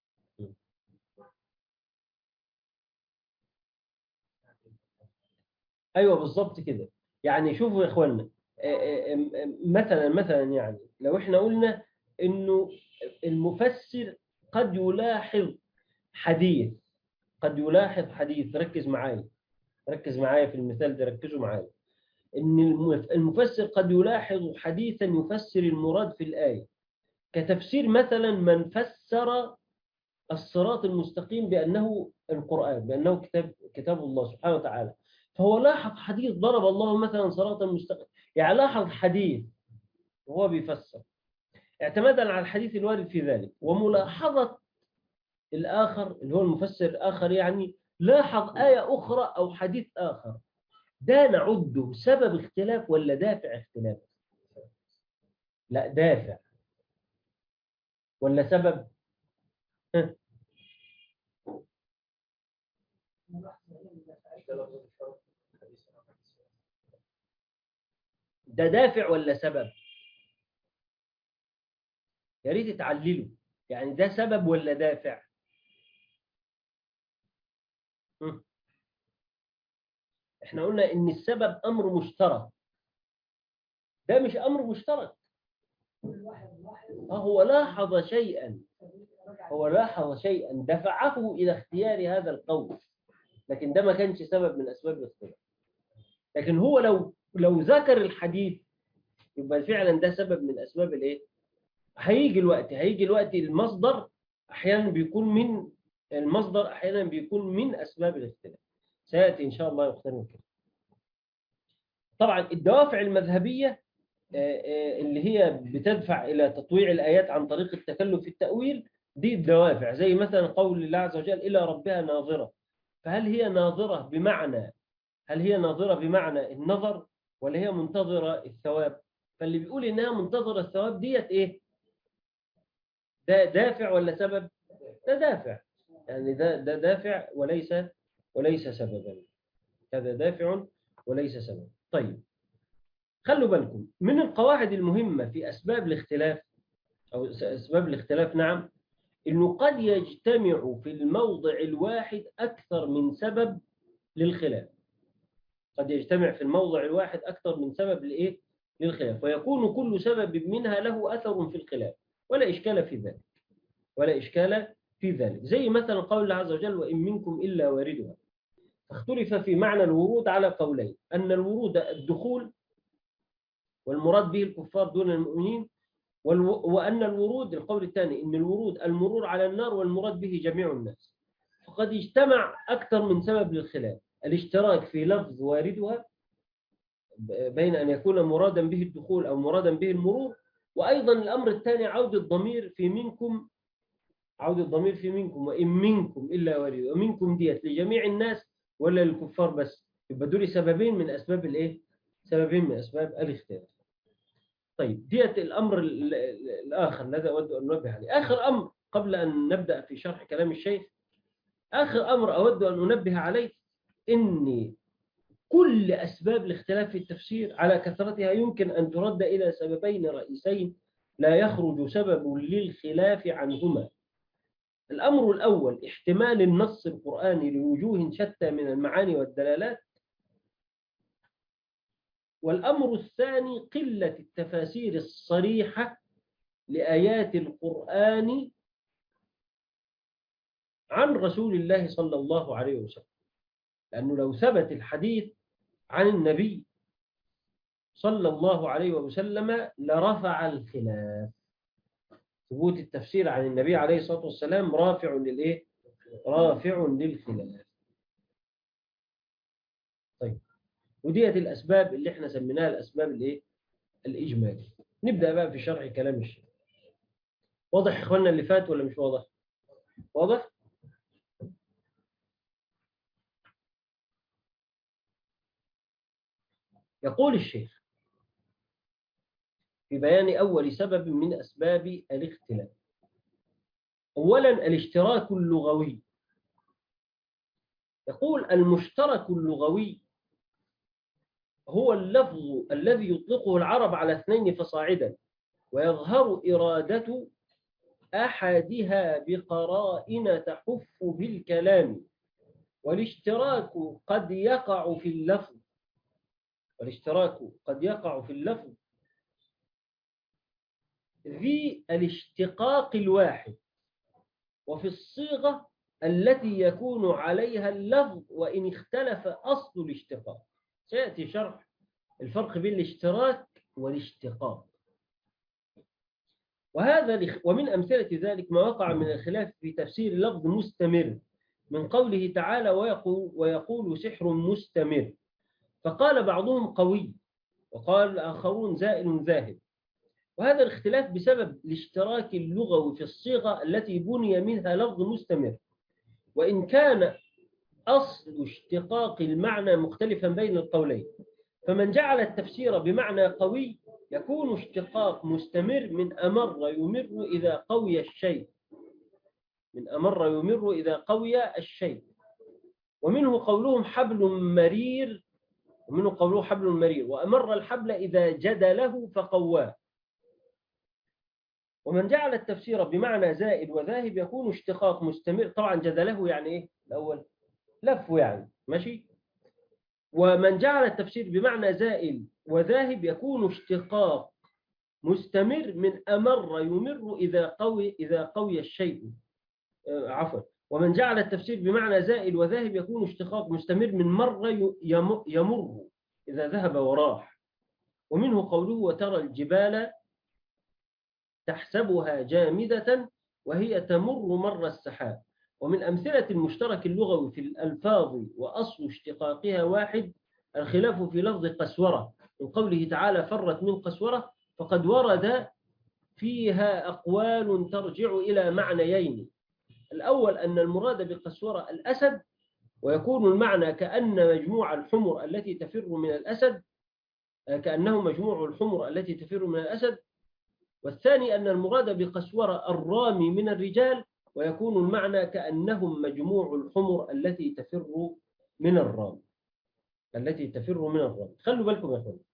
أيوة بالضبط كده يعني شوفوا يا إخواننا مثلا مثلا يعني لو إحنا قلنا إنه المفسر قد يلاحظ حديث قد يلاحظ حديث ركز معايا ركز معايا في المثال ده ركزوا معايا ان المفسر قد يلاحظ حديثا يفسر المراد في الآية كتفسير مثلا من فسر الصراط المستقيم بأنه القرآن بأنه كتاب كتاب الله سبحانه وتعالى فهو لاحظ حديث ضرب الله مثلا صراطا مستقيم يعني لاحظ حديث وهو بيفسر اعتمادا على الحديث الوارد في ذلك وملاحظة الآخر اللي هو المفسر الآخر يعني لاحظ آية أخرى أو حديث آخر ده نعده سبب اختلاف ولا دافع اختلاف لا دافع ولا سبب ها. ده دافع ولا سبب يا ريت تعللوا يعني ده سبب ولا دافع احنا قلنا ان السبب امر مشترك ده مش امر مشترك هو لاحظ شيئا هو لاحظ شيئا دفعه الى اختيار هذا القول لكن ده ما كانش سبب من اسباب الاختلاف لكن هو لو لو ذكر الحديث يبقى فعلا ده سبب من اسباب الايه هيجي الوقت هيجي الوقت المصدر احيانا بيكون من المصدر احيانا بيكون من اسباب الاختلاف سياتي ان شاء الله يختار كده طبعا الدوافع المذهبيه اللي هي بتدفع الى تطويع الايات عن طريق التكلف في التاويل دي الدوافع زي مثلا قول الله عز وجل الى ربها ناظره فهل هي ناظره بمعنى هل هي ناظره بمعنى النظر ولا هي منتظره الثواب فاللي بيقول انها منتظره الثواب ديت ايه ده دافع ولا سبب ده دافع يعني ده ده دافع وليس وليس سببا هذا دافع وليس سببا طيب خلوا بالكم من القواعد المهمة في أسباب الاختلاف أو أسباب الاختلاف نعم إنه قد يجتمع في الموضع الواحد أكثر من سبب للخلاف قد يجتمع في الموضع الواحد أكثر من سبب لإيه؟ للخلاف ويكون كل سبب منها له أثر في الخلاف ولا إشكال في ذلك ولا إشكال في ذلك زي مثلا قول الله عز وجل وإن منكم إلا واردها اختلف في معنى الورود على قولين أن الورود الدخول والمراد به الكفار دون المؤمنين وأن الورود القول الثاني أن الورود المرور على النار والمراد به جميع الناس فقد اجتمع أكثر من سبب للخلاف الاشتراك في لفظ واردها بين أن يكون مرادا به الدخول أو مرادا به المرور وأيضا الأمر الثاني عودة الضمير في منكم عودة الضمير في منكم وإن منكم إلا واردها ومنكم ديت لجميع الناس ولا للكفار بس يبقى دول سببين من أسباب الإيه؟ سببين من أسباب الاختلاف طيب ديت الأمر الآخر الذي أود أن ننبه عليه آخر أمر قبل أن نبدأ في شرح كلام الشيخ آخر أمر أود أن أنبه عليه إن كل أسباب الاختلاف في التفسير على كثرتها يمكن أن ترد إلى سببين رئيسين لا يخرج سبب للخلاف عنهما الأمر الأول احتمال النص القرآني لوجوه شتى من المعاني والدلالات والأمر الثاني قلة التفاسير الصريحة لآيات القرآن عن رسول الله صلى الله عليه وسلم لأنه لو ثبت الحديث عن النبي صلى الله عليه وسلم لرفع الخلاف ثبوت التفسير عن النبي عليه الصلاة والسلام رافع للإيه؟ رافع للخلاف طيب وديت الأسباب اللي احنا سميناها الأسباب الإيه؟ الإجمالية نبدأ بقى في شرح كلام الشيخ واضح يا اخوانا اللي فات ولا مش واضح واضح يقول الشيخ في بيان أول سبب من أسباب الاختلاف أولا الاشتراك اللغوي يقول المشترك اللغوي هو اللفظ الذي يطلقه العرب على اثنين فصاعدا ويظهر إرادة أحدها بقرائن تحف بالكلام والاشتراك قد يقع في اللفظ والاشتراك قد يقع في اللفظ ذي الاشتقاق الواحد وفي الصيغة التي يكون عليها اللفظ وإن اختلف أصل الاشتقاق سيأتي شرح الفرق بين الاشتراك والاشتقاق وهذا ومن أمثلة ذلك ما وقع من الخلاف في تفسير لفظ مستمر من قوله تعالى ويقول, ويقول سحر مستمر فقال بعضهم قوي وقال الآخرون زائل ذاهب وهذا الاختلاف بسبب الاشتراك اللغوي في الصيغة التي بني منها لفظ مستمر وإن كان أصل اشتقاق المعنى مختلفا بين القولين فمن جعل التفسير بمعنى قوي يكون اشتقاق مستمر من أمر يمر إذا قوي الشيء من أمر يمر إذا قوي الشيء ومنه قولهم حبل مرير ومنه قوله حبل مرير وأمر الحبل إذا جد له فقواه ومن جعل التفسير بمعنى زائد وذاهب يكون اشتقاق مستمر طبعا جدله يعني ايه الاول لف يعني ماشي ومن جعل التفسير بمعنى زائل وذاهب يكون اشتقاق مستمر من أمر يمر إذا قوي إذا قوي الشيء عفوا ومن جعل التفسير بمعنى زائل وذاهب يكون اشتقاق مستمر من مر يمر إذا ذهب وراح ومنه قوله وترى الجبال تحسبها جامدة وهي تمر مر السحاب ومن أمثلة المشترك اللغوي في الألفاظ وأصل اشتقاقها واحد الخلاف في لفظ قسورة من قوله تعالى فرت من قسورة فقد ورد فيها أقوال ترجع إلى معنيين الأول أن المراد بقسورة الأسد ويكون المعنى كأن مجموع الحمر التي تفر من الأسد كأنه مجموع الحمر التي تفر من الأسد والثاني أن المراد بقسورة الرامي من الرجال ويكون المعنى كأنهم مجموع الحمر التي تفر من الرام التي تفر من الرام خلوا بالكم يا أخوان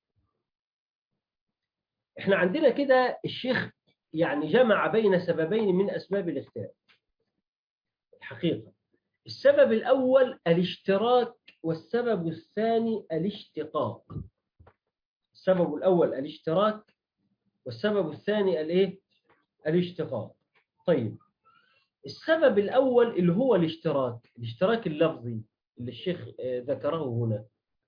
احنا عندنا كده الشيخ يعني جمع بين سببين من أسباب الاختلاف الحقيقة السبب الأول الاشتراك والسبب الثاني الاشتقاق السبب الأول الاشتراك والسبب الثاني الايه الاشتقاق طيب السبب الأول اللي هو الاشتراك الاشتراك اللفظي اللي الشيخ ذكره هنا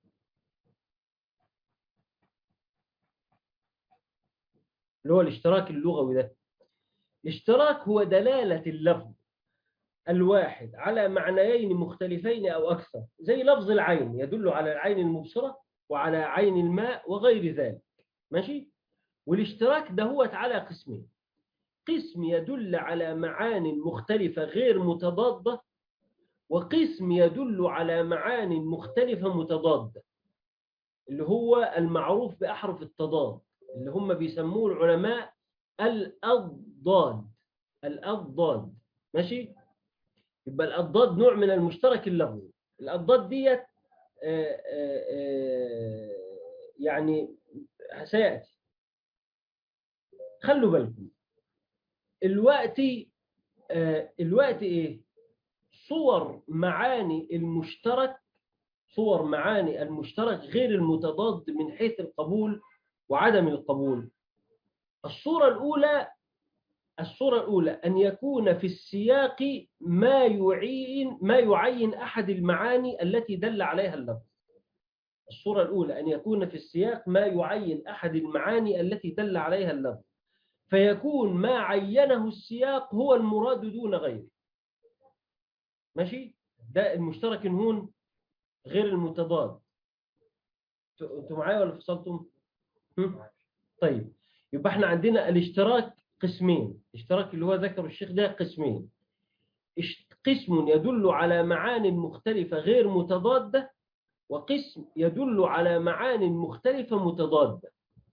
اللي هو الاشتراك اللغوي ده الاشتراك هو دلالة اللفظ الواحد على معنيين مختلفين أو أكثر زي لفظ العين يدل على العين المبصرة وعلى عين الماء وغير ذلك ماشي والاشتراك ده هو على قسمين قسم يدل على معان مختلفة غير متضادة وقسم يدل على معان مختلفة متضادة اللي هو المعروف بأحرف التضاد اللي هم بيسموه العلماء الأضداد الأضداد ماشي يبقى الأضداد نوع من المشترك اللفظي الأضداد ديت يعني سيأتي خلوا بالكم الوقت الوقت ايه صور معاني المشترك صور معاني المشترك غير المتضاد من حيث القبول وعدم القبول الصورة الأولى الصورة الأولى أن يكون في السياق ما يعين ما يعين أحد المعاني التي دل عليها اللفظ الصورة الأولى أن يكون في السياق ما يعين أحد المعاني التي دل عليها اللفظ فيكون ما عينه السياق هو المراد دون غيره ماشي ده المشترك هون غير المتضاد انتوا معايا ولا فصلتم طيب يبقى احنا عندنا الاشتراك قسمين اشتراك اللي هو ذكر الشيخ ده قسمين اش- قسم يدل على معان مختلفة غير متضادة وقسم يدل على معان مختلفة متضادة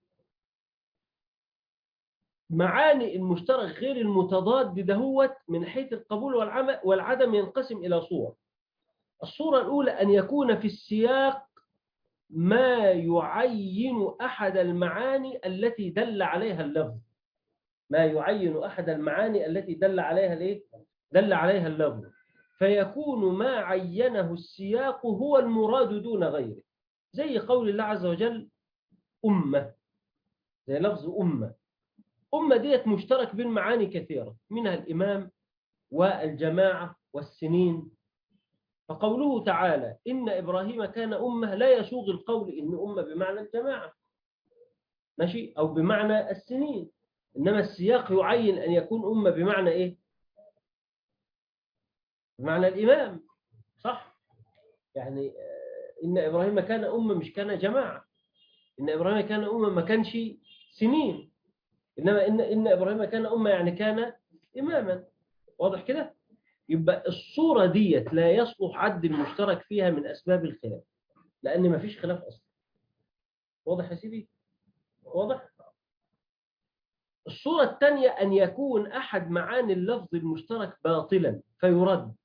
معاني المشترك غير المتضاد دهوت من حيث القبول والعم- والعدم ينقسم إلى صور الصورة الأولى أن يكون في السياق ما يعين أحد المعاني التي دل عليها اللفظ ما يعين أحد المعاني التي دل عليها الإيه؟ دل عليها اللفظ فيكون ما عينه السياق هو المراد دون غيره زي قول الله عز وجل أمة زي لفظ أمة أمة ديت مشترك بين معاني كثيرة منها الإمام والجماعة والسنين فقوله تعالى إن إبراهيم كان أمة لا يسوغ القول إن أمة بمعنى الجماعة ماشي أو بمعنى السنين إنما السياق يعين أن يكون أمة بمعنى إيه بمعنى الإمام صح يعني آه، إن إبراهيم كان أمة مش كان جماعة إن إبراهيم كان أمة ما كانش سنين إنما إن إن إبراهيم كان أمة يعني كان إماما واضح كده يبقى الصورة ديت لا يصلح عد المشترك فيها من أسباب الخلاف لأن ما فيش خلاف أصلا واضح يا سيدي واضح الصورة الثانية أن يكون أحد معاني اللفظ المشترك باطلا فيرد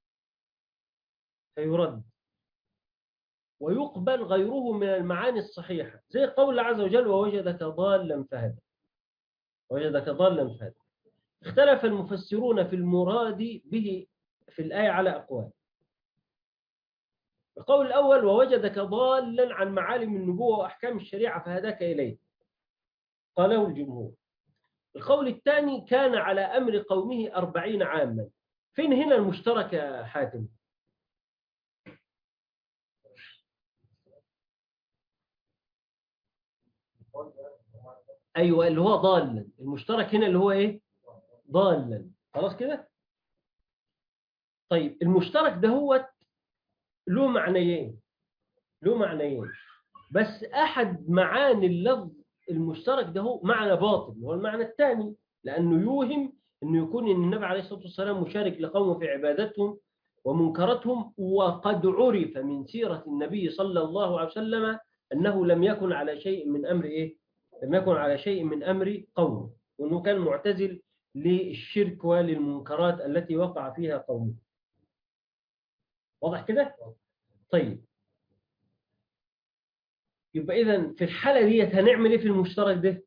فيرد ويقبل غيره من المعاني الصحيحة زي قول الله عز وجل ووجدك ضالا فهدى وجدك ضالا فهدى اختلف المفسرون في المراد به في الآية على أقوال القول الأول ووجدك ضالا عن معالم النبوة وأحكام الشريعة فهداك إليه قاله الجمهور القول الثاني كان على أمر قومه أربعين عاما فين هنا المشترك يا حاتم أيوة اللي هو ضالا المشترك هنا اللي هو إيه ضالا خلاص كده طيب المشترك ده هو له معنيين له معنيين بس أحد معاني اللفظ المشترك ده هو معنى باطل هو المعنى الثاني لأنه يوهم أنه يكون إن النبي عليه الصلاة والسلام مشارك لقومه في عبادتهم ومنكرتهم وقد عرف من سيرة النبي صلى الله عليه وسلم أنه لم يكن على شيء من أمر إيه؟ لم يكن على شيء من أمر قومه وأنه كان معتزل للشرك وللمنكرات التي وقع فيها قومه واضح كده؟ طيب يبقى إذا في الحالة دي هنعمل إيه في المشترك ده؟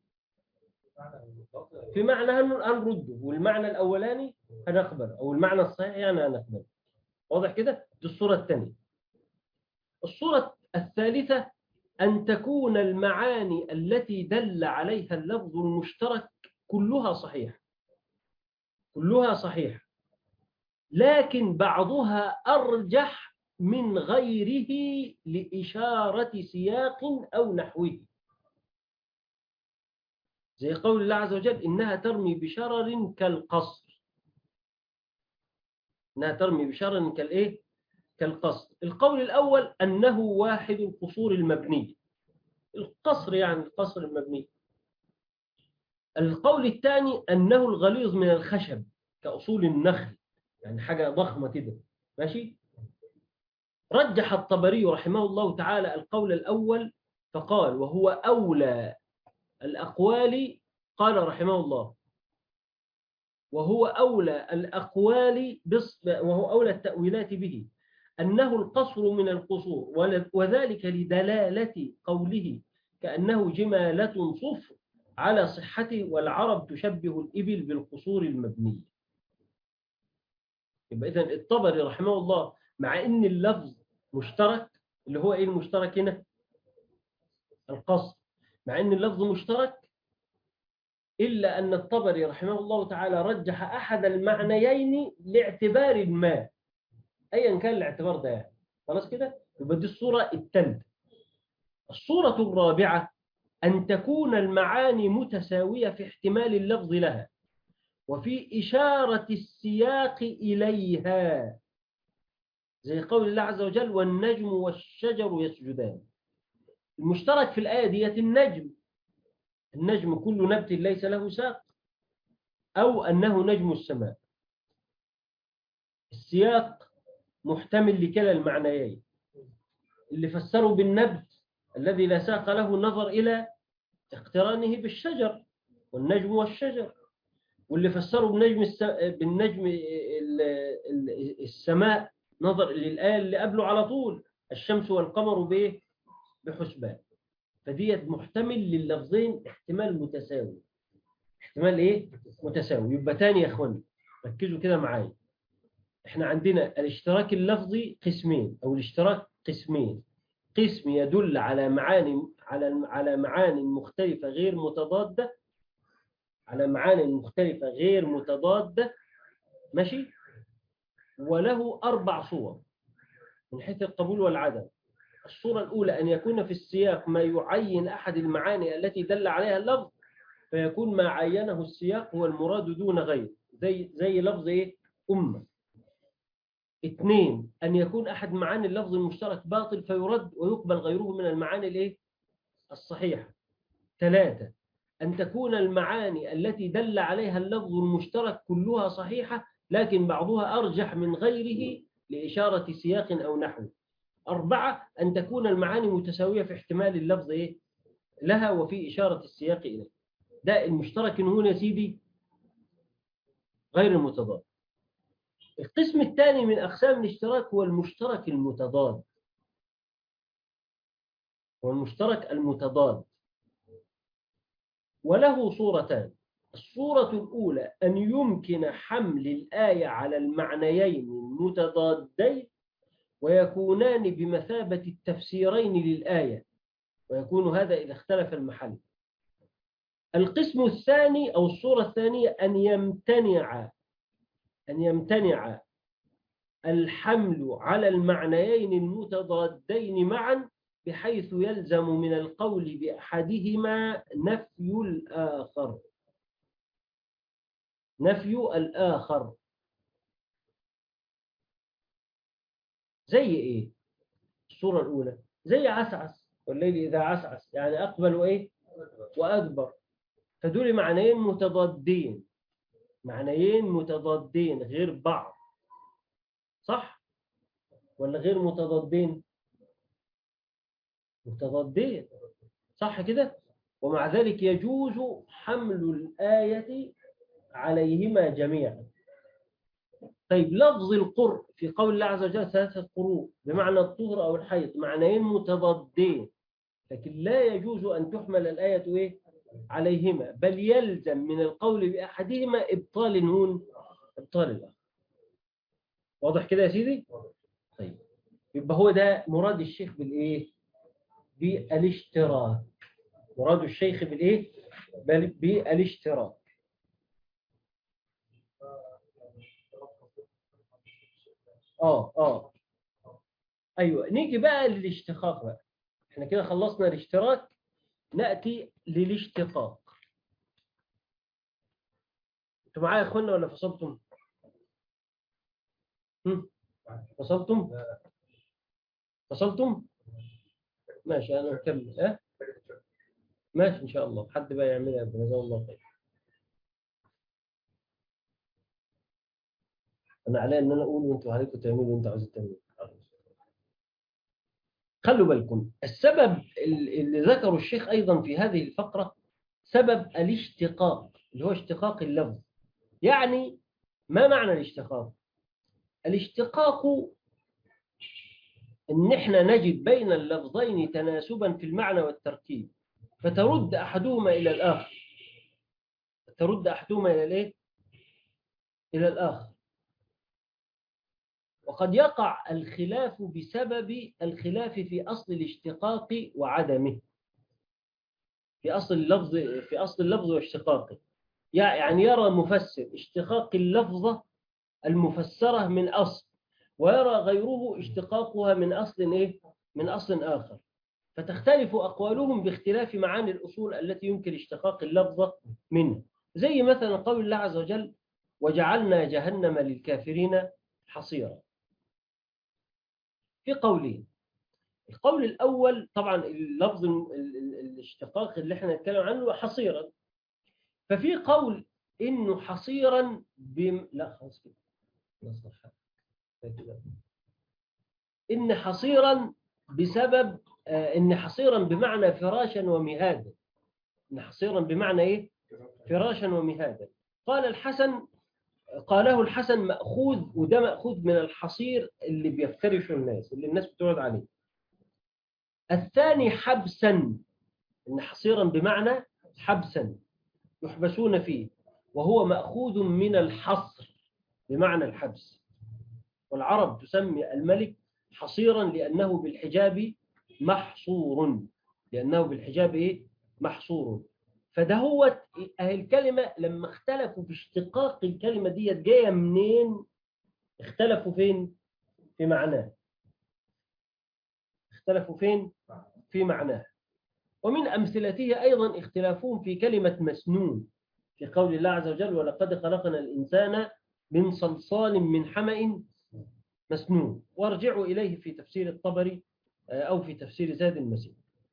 في معنى هن- هنرده والمعنى الأولاني هنقبل أو المعنى الصحيح يعني هنقبل واضح كده؟ دي الصورة الثانية الصورة الثالثة أن تكون المعاني التي دل عليها اللفظ المشترك كلها صحيحة كلها صحيحة لكن بعضها أرجح من غيره لإشارة سياق أو نحوه زي قول الله عز وجل إنها ترمي بشرر كالقصر إنها ترمي بشرر كالإيه؟ كالقصر القول الأول أنه واحد القصور المبنية القصر يعني القصر المبني القول الثاني أنه الغليظ من الخشب كأصول النخل يعني حاجة ضخمة كده ماشي رجح الطبري رحمه الله تعالى القول الأول فقال وهو أولى الأقوال قال رحمه الله وهو أولى الأقوال بص وهو أولى التأويلات به أنه القصر من القصور ول- وذلك لدلالة قوله كأنه جمالة صفر على صحته والعرب تشبه الإبل بالقصور المبنية يبقى إذن الطبري رحمه الله مع إن اللفظ مشترك اللي هو إيه المشترك هنا القصر مع إن اللفظ مشترك إلا أن الطبري رحمه الله تعالى رجح أحد المعنيين لاعتبار ما أيا كان الاعتبار ده يعني خلاص كده يبقى دي الصورة الثالثة الصورة الرابعة أن تكون المعاني متساوية في احتمال اللفظ لها وفي إشارة السياق إليها زي قول الله عز وجل والنجم والشجر يسجدان المشترك في الآية ديت النجم النجم كل نبت ليس له ساق أو أنه نجم السماء السياق محتمل لكلا المعنيين اللي فسروا بالنبت الذي لا ساق له النظر إلى اقترانه بالشجر والنجم والشجر واللي فسروا بالنجم الس... بالنجم ال- ال- السماء نظر للآية اللي قبله على طول الشمس والقمر بإيه؟ بحسبان فديت محتمل لللفظين احتمال متساوي احتمال ايه متساوي يبقى تاني يا اخواني ركزوا كده معايا احنا عندنا الاشتراك اللفظي قسمين او الاشتراك قسمين قسم يدل على معاني على على معاني مختلفة غير متضادة على معاني مختلفة غير متضادة ماشي وله أربع صور من حيث القبول والعدم الصورة الأولى أن يكون في السياق ما يعين أحد المعاني التي دل عليها اللفظ فيكون ما عينه السياق هو المراد دون غيره زي زي لفظ إيه؟ أمة اثنين أن يكون أحد معاني اللفظ المشترك باطل فيرد ويقبل غيره من المعاني الإيه؟ الصحيحة ثلاثة أن تكون المعاني التي دل عليها اللفظ المشترك كلها صحيحة لكن بعضها أرجح من غيره لإشارة سياق أو نحو أربعة أن تكون المعاني متساوية في احتمال اللفظ إيه؟ لها وفي إشارة السياق إليه ده المشترك هنا يا سيدي غير المتضاد القسم الثاني من أقسام الاشتراك هو المشترك المتضاد هو المشترك المتضاد وله صورتان الصورة الأولى أن يمكن حمل الآية على المعنيين المتضادين ويكونان بمثابة التفسيرين للآية ويكون هذا إذا اختلف المحل القسم الثاني أو الصورة الثانية أن يمتنع أن يمتنع الحمل على المعنيين المتضادين معا بحيث يلزم من القول بأحدهما نفي الآخر نفي الآخر زي إيه؟ الصورة الأولى زي عسعس والليل إذا عسعس يعني أقبل وإيه؟ وأدبر فدول معنيين متضادين معنيين متضادين غير بعض صح؟ ولا غير متضادين؟ متضادين صح كده؟ ومع ذلك يجوز حمل الآية عليهما جميعا طيب لفظ القرء في قول الله عز وجل ثلاثة قروء بمعنى الطهر أو الحيض معنيين متضادين لكن لا يجوز أن تحمل الآية إيه؟ عليهما بل يلزم من القول بأحدهما إبطال النون إبطال الآخر واضح كده يا سيدي؟ طيب يبقى هو ده مراد الشيخ بالإيه؟ بالاشتراك مراد الشيخ بالإيه؟ بل بالاشتراك اه اه ايوه نيجي بقى للاشتقاق بقى احنا كده خلصنا الاشتراك ناتي للاشتقاق انتوا معايا يا اخوانا ولا فصلتم هم؟ فصلتم فصلتم ماشي انا مكمل ها ماشي ان شاء الله حد بقى يعملها جزاه الله خير انا علي ان انا اقول وانتوا عليكم تعملوا اللي انتوا عايزين تعملوه خلوا بالكم السبب اللي ذكره الشيخ ايضا في هذه الفقره سبب الاشتقاق اللي هو اشتقاق اللفظ يعني ما معنى الاشتقاق الاشتقاق ان احنا نجد بين اللفظين تناسبا في المعنى والتركيب فترد احدهما الى الاخر ترد احدهما الى الايه الى الاخر وقد يقع الخلاف بسبب الخلاف في أصل الاشتقاق وعدمه في أصل اللفظ في أصل اللفظ واشتقاقه يعني يرى مفسر اشتقاق اللفظة المفسرة من أصل ويرى غيره اشتقاقها من أصل إيه؟ من أصل آخر فتختلف أقوالهم باختلاف معاني الأصول التي يمكن اشتقاق اللفظة منه زي مثلا قول الله عز وجل وجعلنا جهنم للكافرين حصيرا في قولين القول الأول طبعا اللفظ الاشتقاق اللي احنا نتكلم عنه حصيرا ففي قول إنه حصيرا بم... لا خلاص كده نص الحق. كده. إن حصيرا بسبب آه، إن حصيرا بمعنى فراشا ومهادا إن حصيرا بمعنى إيه فراشا ومهادا قال الحسن قاله الحسن مأخوذ وده مأخوذ من الحصير اللي بيفترشه الناس اللي الناس بتقعد عليه الثاني حبسا إن حصيرا بمعنى حبسا يحبسون فيه وهو مأخوذ من الحصر بمعنى الحبس والعرب تسمي الملك حصيرا لأنه بالحجاب محصور لأنه بالحجاب إيه؟ محصور فده هو أهل الكلمة لما اختلفوا في اشتقاق الكلمة دي جاية منين اختلفوا فين في معناه اختلفوا فين في معناه ومن أمثلته أيضا اختلافهم في كلمة مسنون في قول الله عز وجل ولقد خلقنا الإنسان من صلصال من حمأ مسنون وارجعوا إليه في تفسير الطبري آه، أو في تفسير زاد المسيح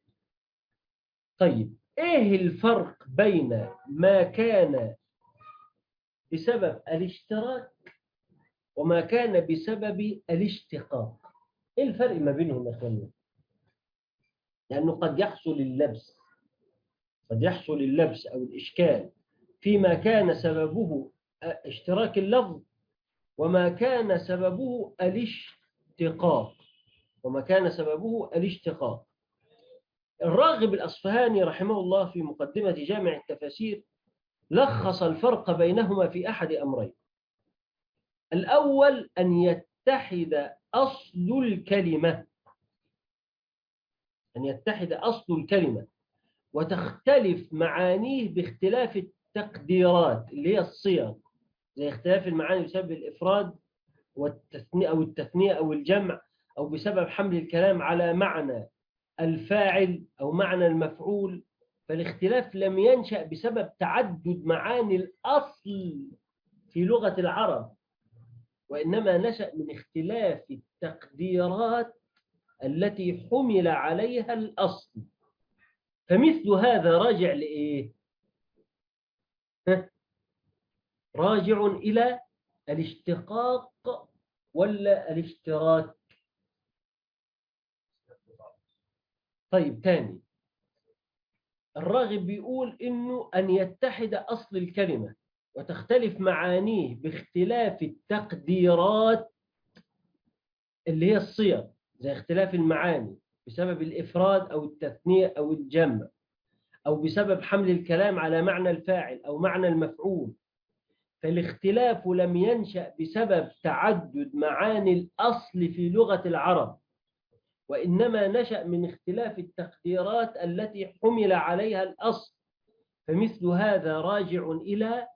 طيب إيه الفرق بين ما كان بسبب الاشتراك وما كان بسبب الاشتقاق إيه الفرق ما بينهم يا أخواني لأنه قد يحصل اللبس قد يحصل اللبس أو الإشكال فيما كان سببه اشتراك اللفظ وما كان سببه الاشتقاق وما كان سببه الاشتقاق الراغب الأصفهاني رحمه الله في مقدمة جامع التفاسير لخص الفرق بينهما في أحد أمرين الأول أن يتحد أصل الكلمة أن يتحد أصل الكلمة وتختلف معانيه باختلاف التقديرات اللي هي الصيغ زي اختلاف المعاني بسبب الإفراد والتثنية أو التثنية أو الجمع أو بسبب حمل الكلام على معنى الفاعل أو معنى المفعول فالاختلاف لم ينشأ بسبب تعدد معاني الأصل في لغة العرب وإنما نشأ من اختلاف التقديرات التي حمل عليها الأصل فمثل هذا راجع لإيه؟ ها؟ راجع إلى الاشتقاق ولا الاشتراك طيب تاني الراغب بيقول إنه أن يتحد أصل الكلمة وتختلف معانيه باختلاف التقديرات اللي هي الصيغ زي اختلاف المعاني بسبب الإفراد أو التثنية أو الجمع أو بسبب حمل الكلام على معنى الفاعل أو معنى المفعول فالاختلاف لم ينشأ بسبب تعدد معاني الأصل في لغة العرب وإنما نشأ من اختلاف التقديرات التي حمل عليها الأصل فمثل هذا راجع إلى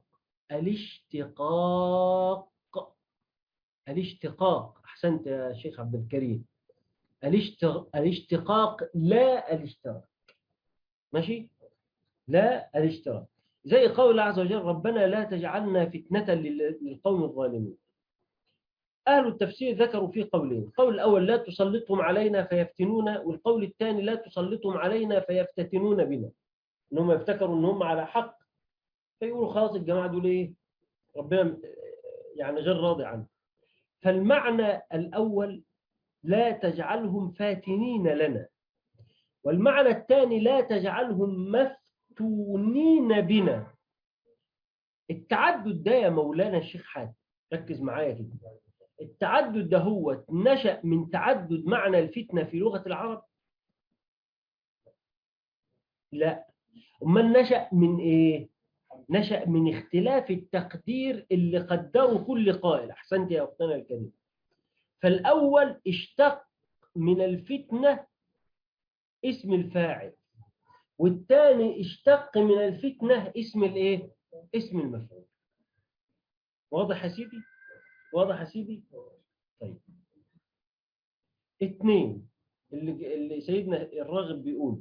الاشتقاق الاشتقاق أحسنت يا شيخ عبد الكريم الاشتقاق لا الاشتراك ماشي لا الاشتراك زي قول الله عز وجل ربنا لا تجعلنا فتنة للقوم الظالمين أهل التفسير ذكروا فيه قولين القول الأول لا تسلطهم علينا فيفتنون والقول الثاني لا تسلطهم علينا فيفتتنون بنا إنهم يفتكروا إنهم على حق فيقولوا خلاص الجماعة دول إيه ربنا يعني غير راضي عنه فالمعنى الأول لا تجعلهم فاتنين لنا والمعنى الثاني لا تجعلهم مفتونين بنا التعدد ده يا مولانا الشيخ حاتم ركز معايا كده التعدد ده هو نشأ من تعدد معنى الفتنة في لغة العرب لا أمال نشأ من إيه نشأ من اختلاف التقدير اللي قدره كل قائل أحسنت يا أختنا الكريم فالأول اشتق من الفتنة اسم الفاعل والثاني اشتق من الفتنة اسم الايه اسم المفعول واضح يا سيدي واضح يا سيدي طيب اثنين اللي, اللي سيدنا الراغب بيقول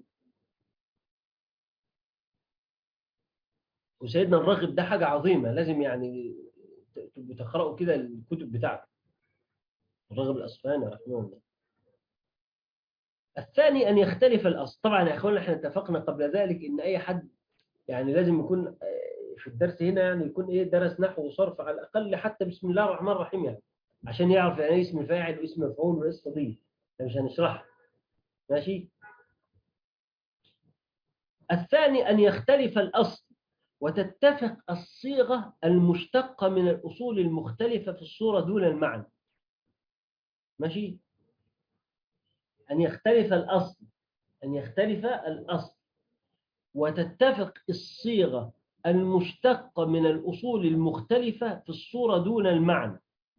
وسيدنا الراغب ده حاجة عظيمة لازم يعني تبقوا تقرأوا كده الكتب بتاعته الراغب الأصفهاني رحمه الله الثاني أن يختلف الأصل طبعا يا أخوانا احنا اتفقنا قبل ذلك أن أي حد يعني لازم يكون في الدرس هنا يعني يكون ايه درس نحو وصرف على الاقل حتى بسم الله الرحمن الرحيم يعني عشان يعرف يعني ايه اسم فاعل واسم مفعول واسم فضيل مش هنشرحها ماشي الثاني ان يختلف الاصل وتتفق الصيغه المشتقه من الاصول المختلفه في الصوره دون المعنى ماشي ان يختلف الاصل ان يختلف الاصل وتتفق الصيغه المشتقة من الأصول المختلفة في الصورة دون المعنى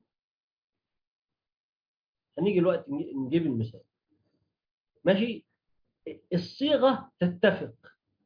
هنيجي الوقت نجيب المثال ماشي الصيغة تتفق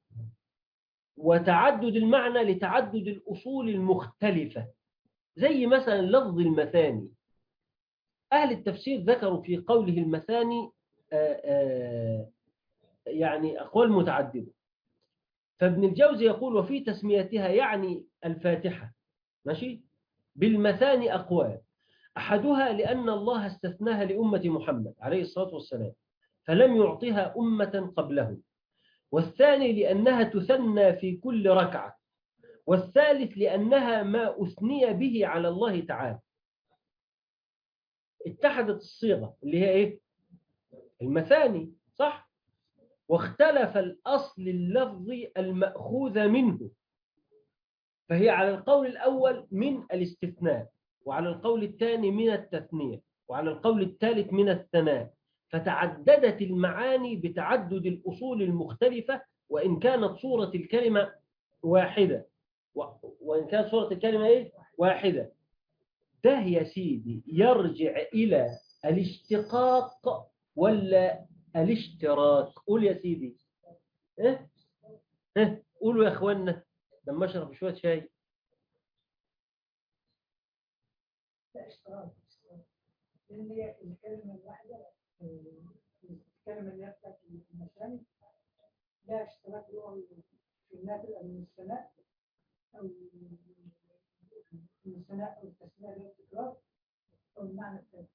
وتعدد المعنى لتعدد الأصول المختلفة زي مثلا لفظ المثاني أهل التفسير ذكروا في قوله المثاني آآ آآ يعني أقوال متعددة فابن الجوزي يقول وفي تسميتها يعني الفاتحة ماشي بالمثاني أقوال أحدها لأن الله استثناها لأمة محمد عليه الصلاة والسلام فلم يعطها أمة قبله والثاني لأنها تثنى في كل ركعة والثالث لأنها ما أثني به على الله تعالى اتحدت الصيغة اللي هي إيه؟ المثاني صح؟ واختلف الأصل اللفظي المأخوذ منه فهي على القول الأول من الاستثناء وعلى القول الثاني من التثنية وعلى القول الثالث من الثناء فتعددت المعاني بتعدد الأصول المختلفة وإن كانت صورة الكلمة واحدة وإن كانت صورة الكلمة إيه؟ واحدة ده يا سيدي يرجع إلى الاشتقاق ولا الاشتراك قول يا سيدي ايه ايه قولوا يا اخوانا لما اشرب شويه شاي اشتراك لان هي الكلمه الواحده الكلمه اللي هي بتاعت المثاني لا اشتراك لغوي في النافل او من السماء او من السماء او التسميه اللي هي التكرار او المعنى الثاني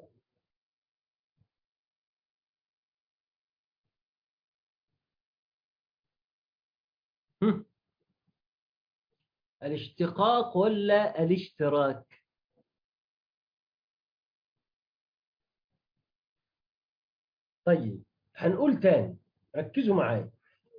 الاشتقاق ولا الاشتراك طيب هنقول تاني ركزوا معايا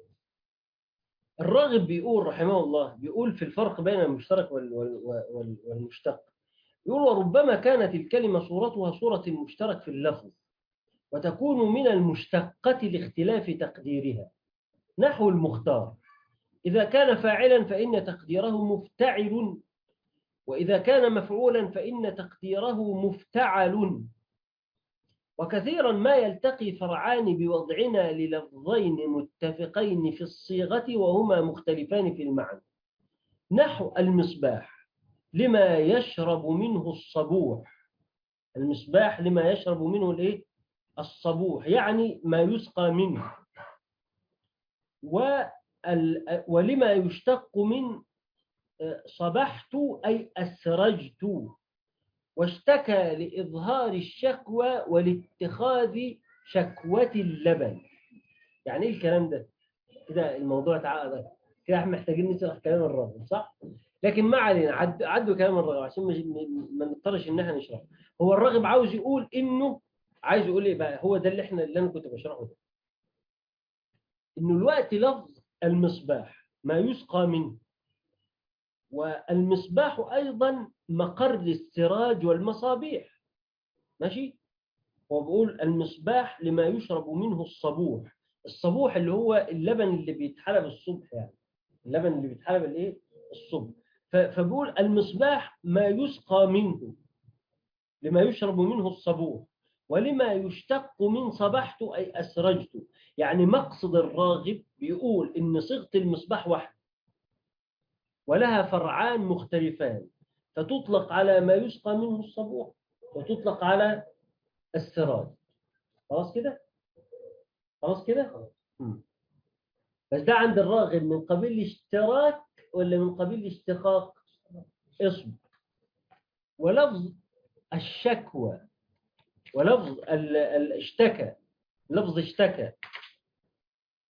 الراغب بيقول رحمه الله بيقول في الفرق بين المشترك وال وال وال والمشتق يقول وربما كانت الكلمة صورتها صورة المشترك في اللفظ وتكون من المشتقة لاختلاف تقديرها نحو المختار إذا كان فاعلا فإن تقديره مفتعل وإذا كان مفعولا فإن تقديره مفتعل وكثيرا ما يلتقي فرعان بوضعنا للفظين متفقين في الصيغة وهما مختلفان في المعنى نحو المصباح لما يشرب منه الصبوح المصباح لما يشرب منه الايه الصبوح يعني ما يسقى منه ولما يشتق من صبحت أي أسرجت واشتكى لإظهار الشكوى والاتخاذ شكوة اللبن يعني ايه الكلام ده كده الموضوع تعقد كده احنا محتاجين نشرح كلام الراجل صح لكن ما علينا عد عدوا كلام الراغب عشان ما نضطرش ان احنا نشرح هو الراغب عاوز يقول انه عايز يقول ايه بقى هو ده اللي احنا اللي انا كنت بشرحه ده انه الوقت لفظ المصباح ما يسقى منه والمصباح ايضا مقر السراج والمصابيح ماشي هو بيقول المصباح لما يشرب منه الصبوح الصبوح اللي هو اللبن اللي بيتحلب الصبح يعني اللبن اللي بيتحلب الايه الصبح فبيقول المصباح ما يسقى منه لما يشرب منه الصبوح ولما يشتق من صبحت أي أسرجت يعني مقصد الراغب بيقول إن صيغة المصباح واحدة ولها فرعان مختلفان فتطلق على ما يسقى منه الصبوح وتطلق على السراج خلاص كده خلاص كده بس ده عند الراغب من قبيل الاشتراك ولا من قبيل الاشتقاق اصبر ولفظ الشكوى ولفظ الاشتكى لفظ اشتكى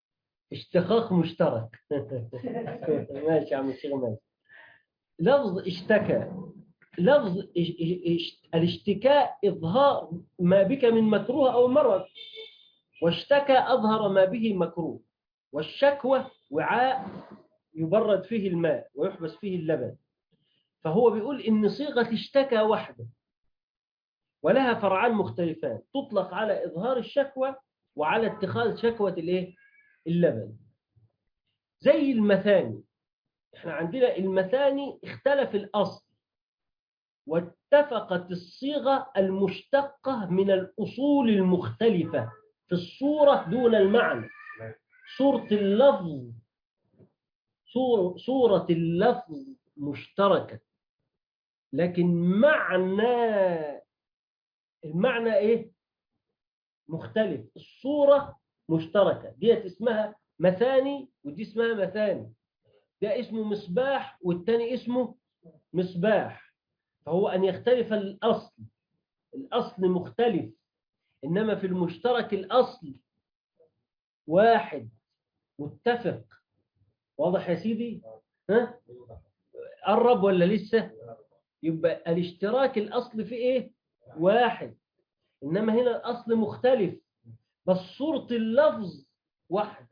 اشتقاق مشترك ماشي يا عم الشيخ ماشي لفظ اشتكى لفظ اش- اش- الاشتكاء إظهار ما بك من مكروه أو مرض واشتكى أظهر ما به مكروه والشكوى وعاء يبرد فيه الماء ويحبس فيه اللبن فهو بيقول إن صيغة اشتكى واحدة ولها فرعان مختلفان تطلق على إظهار الشكوى وعلى اتخاذ شكوى الإيه؟ اللبن زي المثاني احنا عندنا المثاني اختلف الأصل واتفقت الصيغة المشتقة من الأصول المختلفة في الصورة دون المعنى صورة اللفظ صور صورة اللفظ مشتركة لكن معنى المعنى ايه مختلف الصورة مشتركة ديت اسمها مثاني ودي اسمها مثاني ده اسمه مصباح والتاني اسمه مصباح فهو أن يختلف الأصل الأصل مختلف إنما في المشترك الأصل واحد متفق واضح يا سيدي ها قرب ولا لسه يبقى الاشتراك الأصل في إيه واحد إنما هنا الأصل مختلف بس صورة اللفظ واحدة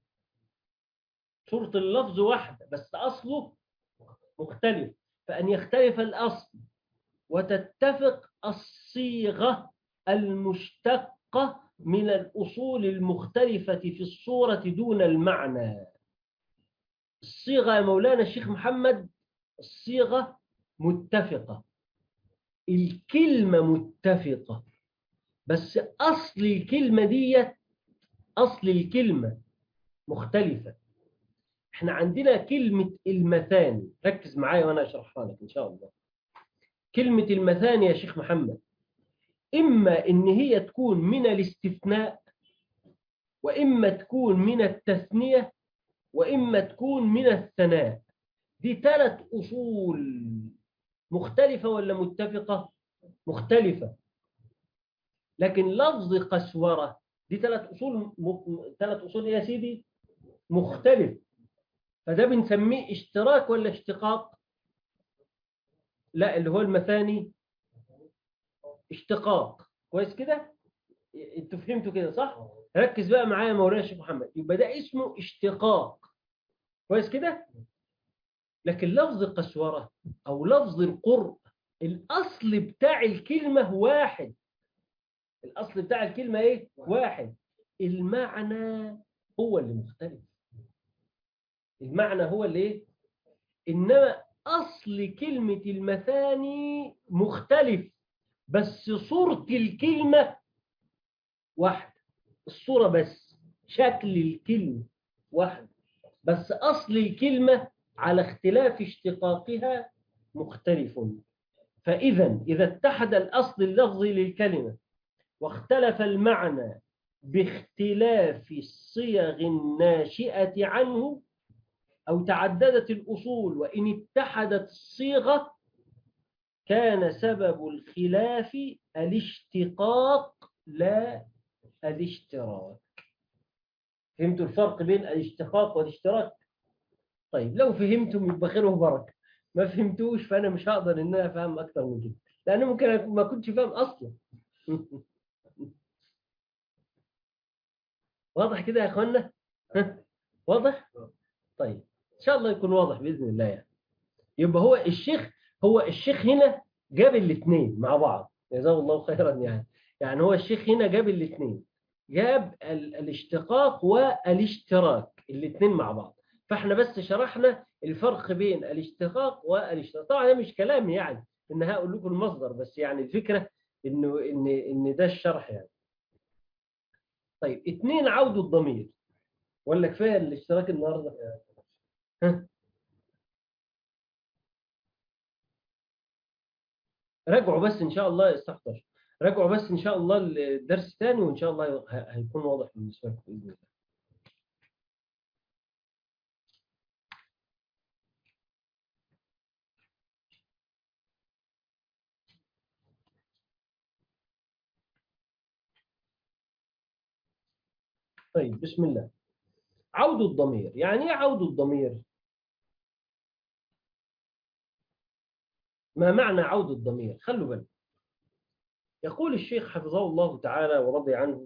صورة اللفظ واحدة بس أصله مختلف فأن يختلف الأصل وتتفق الصيغة المشتقة من الأصول المختلفة في الصورة دون المعنى الصيغة يا مولانا الشيخ محمد الصيغة متفقة الكلمة متفقة بس أصل الكلمة دي أصل الكلمة مختلفة احنا عندنا كلمة المثاني ركز معايا وانا اشرحها لك ان شاء الله كلمة المثاني يا شيخ محمد اما ان هي تكون من الاستثناء واما تكون من التثنية واما تكون من الثناء دي ثلاث اصول مختلفة ولا متفقة مختلفة لكن لفظ قسورة دي ثلاث اصول م... ثلاث اصول يا سيدي مختلف فده بنسميه اشتراك ولا اشتقاق لا اللي هو المثاني اشتقاق كويس كده انتوا فهمتوا كده صح ركز بقى معايا يا مولانا الشيخ محمد يبقى ده اسمه اشتقاق كويس كده لكن لفظ قسورة او لفظ القرء الاصل بتاع الكلمة واحد الاصل بتاع الكلمة ايه واحد المعنى هو اللي مختلف المعنى هو اللي ايه انما اصل كلمة المثاني مختلف بس صورة الكلمة واحدة الصورة بس شكل الكلمة واحد بس اصل الكلمة على اختلاف اشتقاقها مختلف فاذا اذا اتحد الاصل اللفظي للكلمة واختلف المعنى باختلاف الصيغ الناشئة عنه أو تعددت الأصول وإن اتحدت الصيغة كان سبب الخلاف الاشتقاق لا الاشتراك فهمتوا الفرق بين الاشتقاق والاشتراك طيب لو فهمتم يبقى خير وبركة ما فهمتوش فأنا مش هقدر إن أنا أفهم أكتر من كده لأنه ممكن ما كنتش فاهم أصلا واضح كده يا أخوانا واضح طيب ان شاء الله يكون واضح باذن الله يعني يبقى هو الشيخ هو الشيخ هنا جاب الاثنين مع بعض جزاه الله خيرا يعني يعني هو الشيخ هنا جاب الاثنين جاب ال الاشتقاق والاشتراك الاثنين مع بعض فاحنا بس شرحنا الفرق بين الاشتقاق والاشتراك طبعا ده مش كلام يعني ان هقول لكم المصدر بس يعني الفكره انه ان ان ده الشرح يعني طيب اثنين عودوا الضمير ولا كفايه الاشتراك النهارده ها راجعوا بس ان شاء الله استغفر راجعوا بس ان شاء الله الدرس تاني وان شاء الله هيكون واضح بالنسبه لكم باذن الله طيب بسم الله عود الضمير يعني ايه عود الضمير ما معنى عود الضمير خلوا بالك يقول الشيخ حفظه الله تعالى ورضي عنه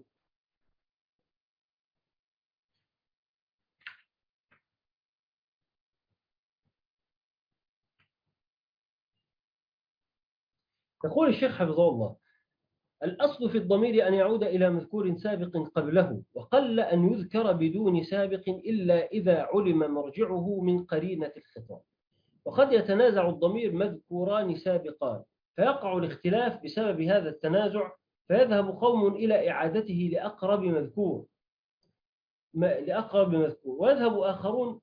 يقول الشيخ حفظه الله الأصل في الضمير أن يعود إلى مذكور سابق قبله وقل أن يذكر بدون سابق إلا إذا علم مرجعه من قرينة الخطاب وقد يتنازع الضمير مذكوران سابقان فيقع الاختلاف بسبب هذا التنازع فيذهب قوم إلى إعادته لأقرب مذكور ما- لأقرب مذكور ويذهب آخرون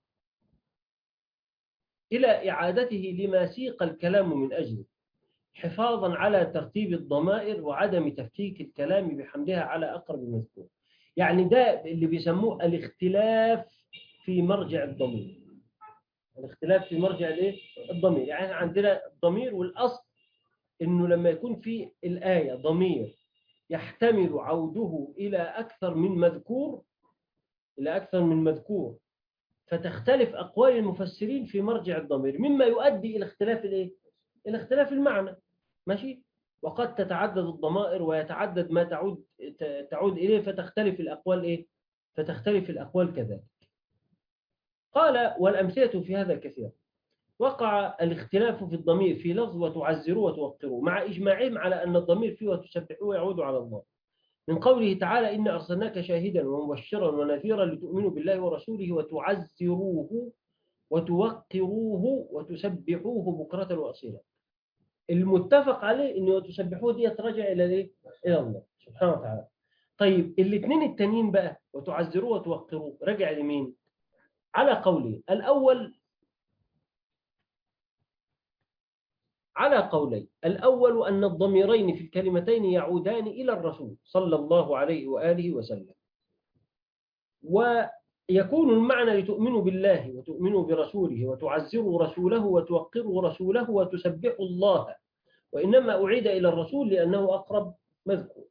إلى إعادته لما سيق الكلام من أجله حفاظا على ترتيب الضمائر وعدم تفكيك الكلام بحملها على أقرب مذكور يعني ده اللي بيسموه الاختلاف في مرجع الضمير الاختلاف في مرجع الايه الضمير يعني إحنا عندنا الضمير والاصل انه لما يكون في الايه ضمير يحتمل عوده الى اكثر من مذكور الى اكثر من مذكور فتختلف اقوال المفسرين في مرجع الضمير مما يؤدي الى اختلاف الايه الى اختلاف المعنى ماشي وقد تتعدد الضمائر ويتعدد ما تعود ت- تعود اليه فتختلف الاقوال ايه فتختلف الاقوال كذلك قال والأمثلة في هذا كثيرة وقع الاختلاف في الضمير في لفظ وتعزروا وتوقروا مع إجماعهم على أن الضمير فيه وتسبحوه يعود على الله من قوله تعالى إن أرسلناك شاهدا ومبشرا ونذيرا لتؤمنوا بالله ورسوله وتعزروه وتوقروه وتسبحوه بكرة وأصيلا المتفق عليه أن وتسبحوه دي ترجع إلى إيه؟ إلى الله سبحانه وتعالى طيب الاثنين التانيين بقى وتعزروه وتوقروه رجع لمين؟ على قولين الأول على قولين الأول أن الضميرين في الكلمتين يعودان إلى الرسول صلى الله عليه وآله وسلم ويكون المعنى لتؤمنوا بالله وتؤمنوا برسوله وتعزروا رسوله وتوقروا رسوله وتسبحوا الله وإنما أعيد إلى الرسول لأنه أقرب مذكور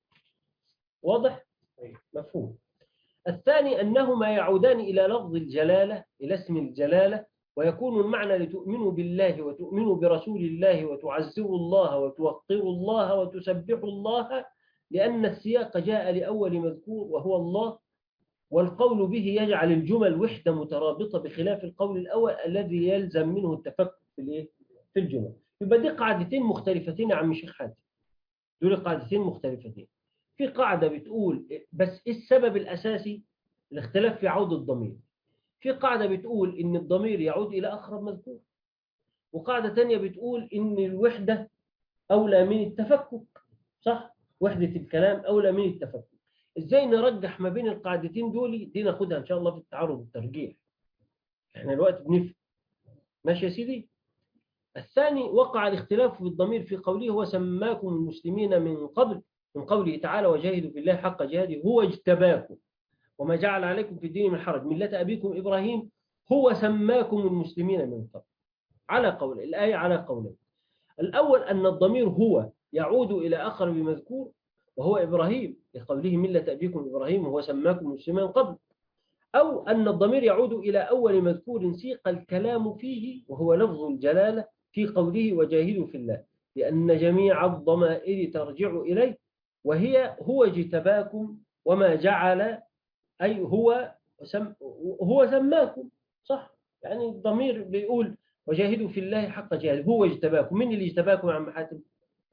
واضح؟ مفهوم الثاني أنهما يعودان إلى لفظ الجلالة إلى اسم الجلالة ويكون المعنى لتؤمنوا بالله وتؤمنوا برسول الله وتعزروا الله وتوقروا الله وتسبحوا الله لأن السياق جاء لأول مذكور وهو الله والقول به يجعل الجمل وحدة مترابطة بخلاف القول الأول الذي يلزم منه التفكك في الإيه؟ في الجمل يبقى دي قاعدتين مختلفتين يا عم شيخ حاتم دول قاعدتين مختلفتين في قاعدة بتقول بس إيه السبب الأساسي الاختلاف في عود الضمير في قاعدة بتقول إن الضمير يعود إلى أقرب مذكور وقاعدة تانية بتقول إن الوحدة أولى من التفكك صح؟ وحدة الكلام أولى من التفكك إزاي نرجح ما بين القاعدتين دول دي ناخدها إن شاء الله في التعارض والترجيح إحنا الوقت بنفهم ماشي يا سيدي الثاني وقع الاختلاف في الضمير في قوله هو سماكم المسلمين من قبل من قوله تعالى وجاهدوا في الله حق جهاده هو اجتباكم وما جعل عليكم في الدين من حرج ملة أبيكم إبراهيم هو سماكم المسلمين من قبل على قول الآية على قولين الأول أن الضمير هو يعود إلى أقرب مذكور وهو إبراهيم لقوله ملة أبيكم إبراهيم هو سماكم المسلمين قبل أو أن الضمير يعود إلى أول مذكور سيق الكلام فيه وهو لفظ الجلالة في قوله وجاهدوا في الله لأن جميع الضمائر ترجع إليه وهي هو اجتباكم وما جعل أي هو سم هو سماكم صح يعني الضمير بيقول وجاهدوا في الله حق جهاده هو اجتباكم من اللي اجتباكم يا عم حاتم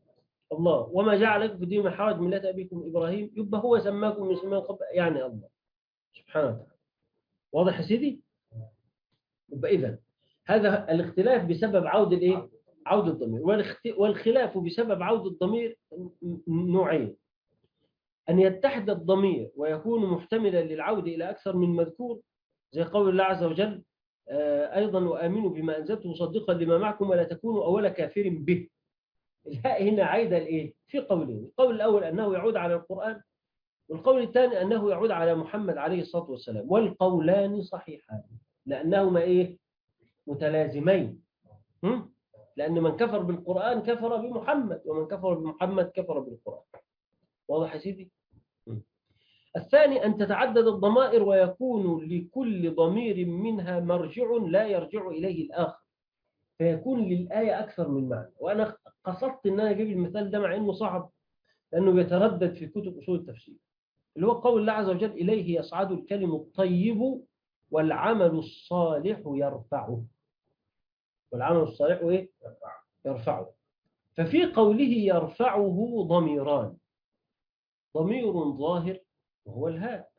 الله وما جعل لكم في الدين من حرج ملة أبيكم إبراهيم يبقى هو سماكم من سماء قبل يعني الله سبحانه وتعالى واضح يا سيدي يبقى إذا هذا الاختلاف بسبب عود الايه عود الضمير والاخت- والخلاف بسبب عود الضمير نوعين أن يتحد الضمير ويكون محتملا للعودة إلى أكثر من مذكور زي قول الله عز وجل آه، أيضا وآمنوا بما أنزلت مصدقا لما معكم ولا تكونوا أول كافر به الهاء هنا عايدة لإيه؟ في قولين القول الأول أنه يعود على القرآن والقول الثاني أنه يعود على محمد عليه الصلاة والسلام والقولان صحيحان لأنهما إيه؟ متلازمين هم؟ لأن من كفر بالقرآن كفر بمحمد ومن كفر بمحمد كفر بالقرآن واضح يا سيدي؟ الثاني أن تتعدد الضمائر ويكون لكل ضمير منها مرجع لا يرجع إليه الآخر فيكون للآية أكثر من معنى وأنا قصدت أن أنا أجيب المثال ده مع أنه صعب لأنه بيتردد في كتب أصول التفسير اللي هو قول الله عز وجل إليه يصعد الكلم الطيب والعمل الصالح يرفعه والعمل الصالح إيه؟ يرفعه ففي قوله يرفعه ضميران ضمير ظاهر وهو الهاء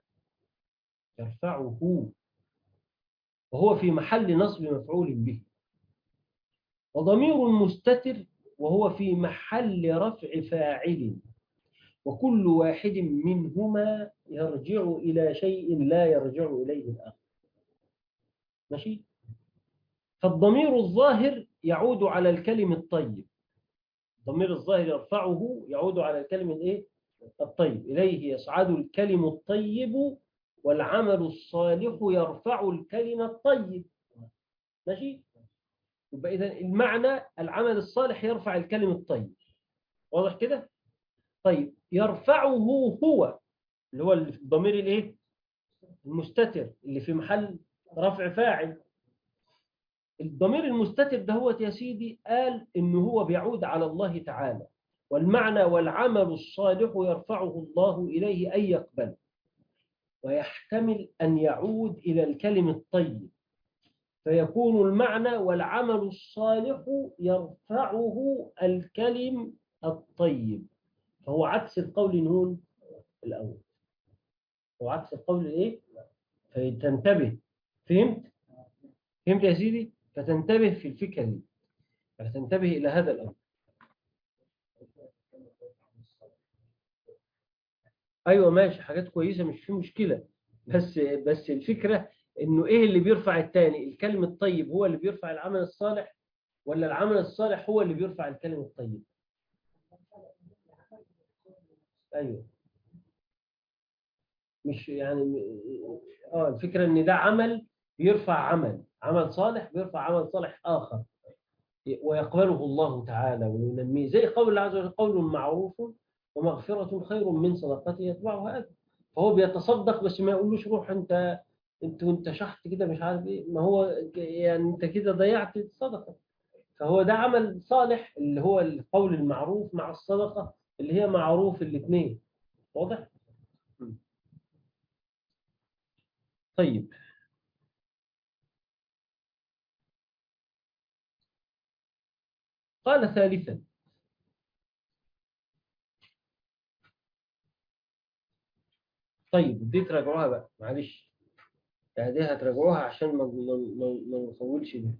يرفعه وهو في محل نصب مفعول به وضمير مستتر وهو في محل رفع فاعل وكل واحد منهما يرجع إلى شيء لا يرجع إليه الآخر ماشي فالضمير الظاهر يعود على الكلم الطيب الضمير الظاهر يرفعه يعود على الكلم الايه الطيب إليه يصعد الكلم الطيب والعمل الصالح يرفع الكلم الطيب ماشي يبقى إذا المعنى العمل الصالح يرفع الكلم الطيب واضح كده طيب يرفعه هو اللي هو الضمير الايه المستتر اللي في محل رفع فاعل الضمير المستتر ده هو يا سيدي قال إن هو بيعود على الله تعالى والمعنى والعمل الصالح يرفعه الله إليه أن يقبل ويحتمل أن يعود إلى الكلم الطيب فيكون المعنى والعمل الصالح يرفعه الكلم الطيب فهو عكس القول نون الأول هو عكس القول إيه؟ فتنتبه فهمت؟ فهمت يا سيدي؟ فتنتبه في الفكرة دي فتنتبه إلى هذا الأمر أيوة ماشي حاجات كويسة مش في مشكلة بس بس الفكرة إنه إيه اللي بيرفع التاني الكلم الطيب هو اللي بيرفع العمل الصالح ولا العمل الصالح هو اللي بيرفع الكلم الطيب أيوة مش يعني اه الفكرة إن ده عمل بيرفع عمل عمل صالح بيرفع عمل صالح آخر ويقبله الله تعالى وينميه زي قول الله عز وجل قول معروف ومغفرة خير من صدقة يتبعها أجر فهو بيتصدق بس ما يقولوش روح أنت أنت وأنت شحت كده مش عارف إيه ما هو يعني أنت كده ضيعت الصدقة فهو ده عمل صالح اللي هو القول المعروف مع الصدقة اللي هي معروف الاثنين واضح؟ طيب قال ثالثا طيب دي تراجعوها بقى معلش يعني دي هتراجعوها عشان ما ما ما ما نطولش دي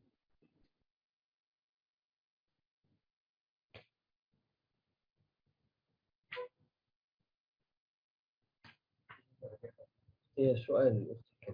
هي سؤال الأخت كده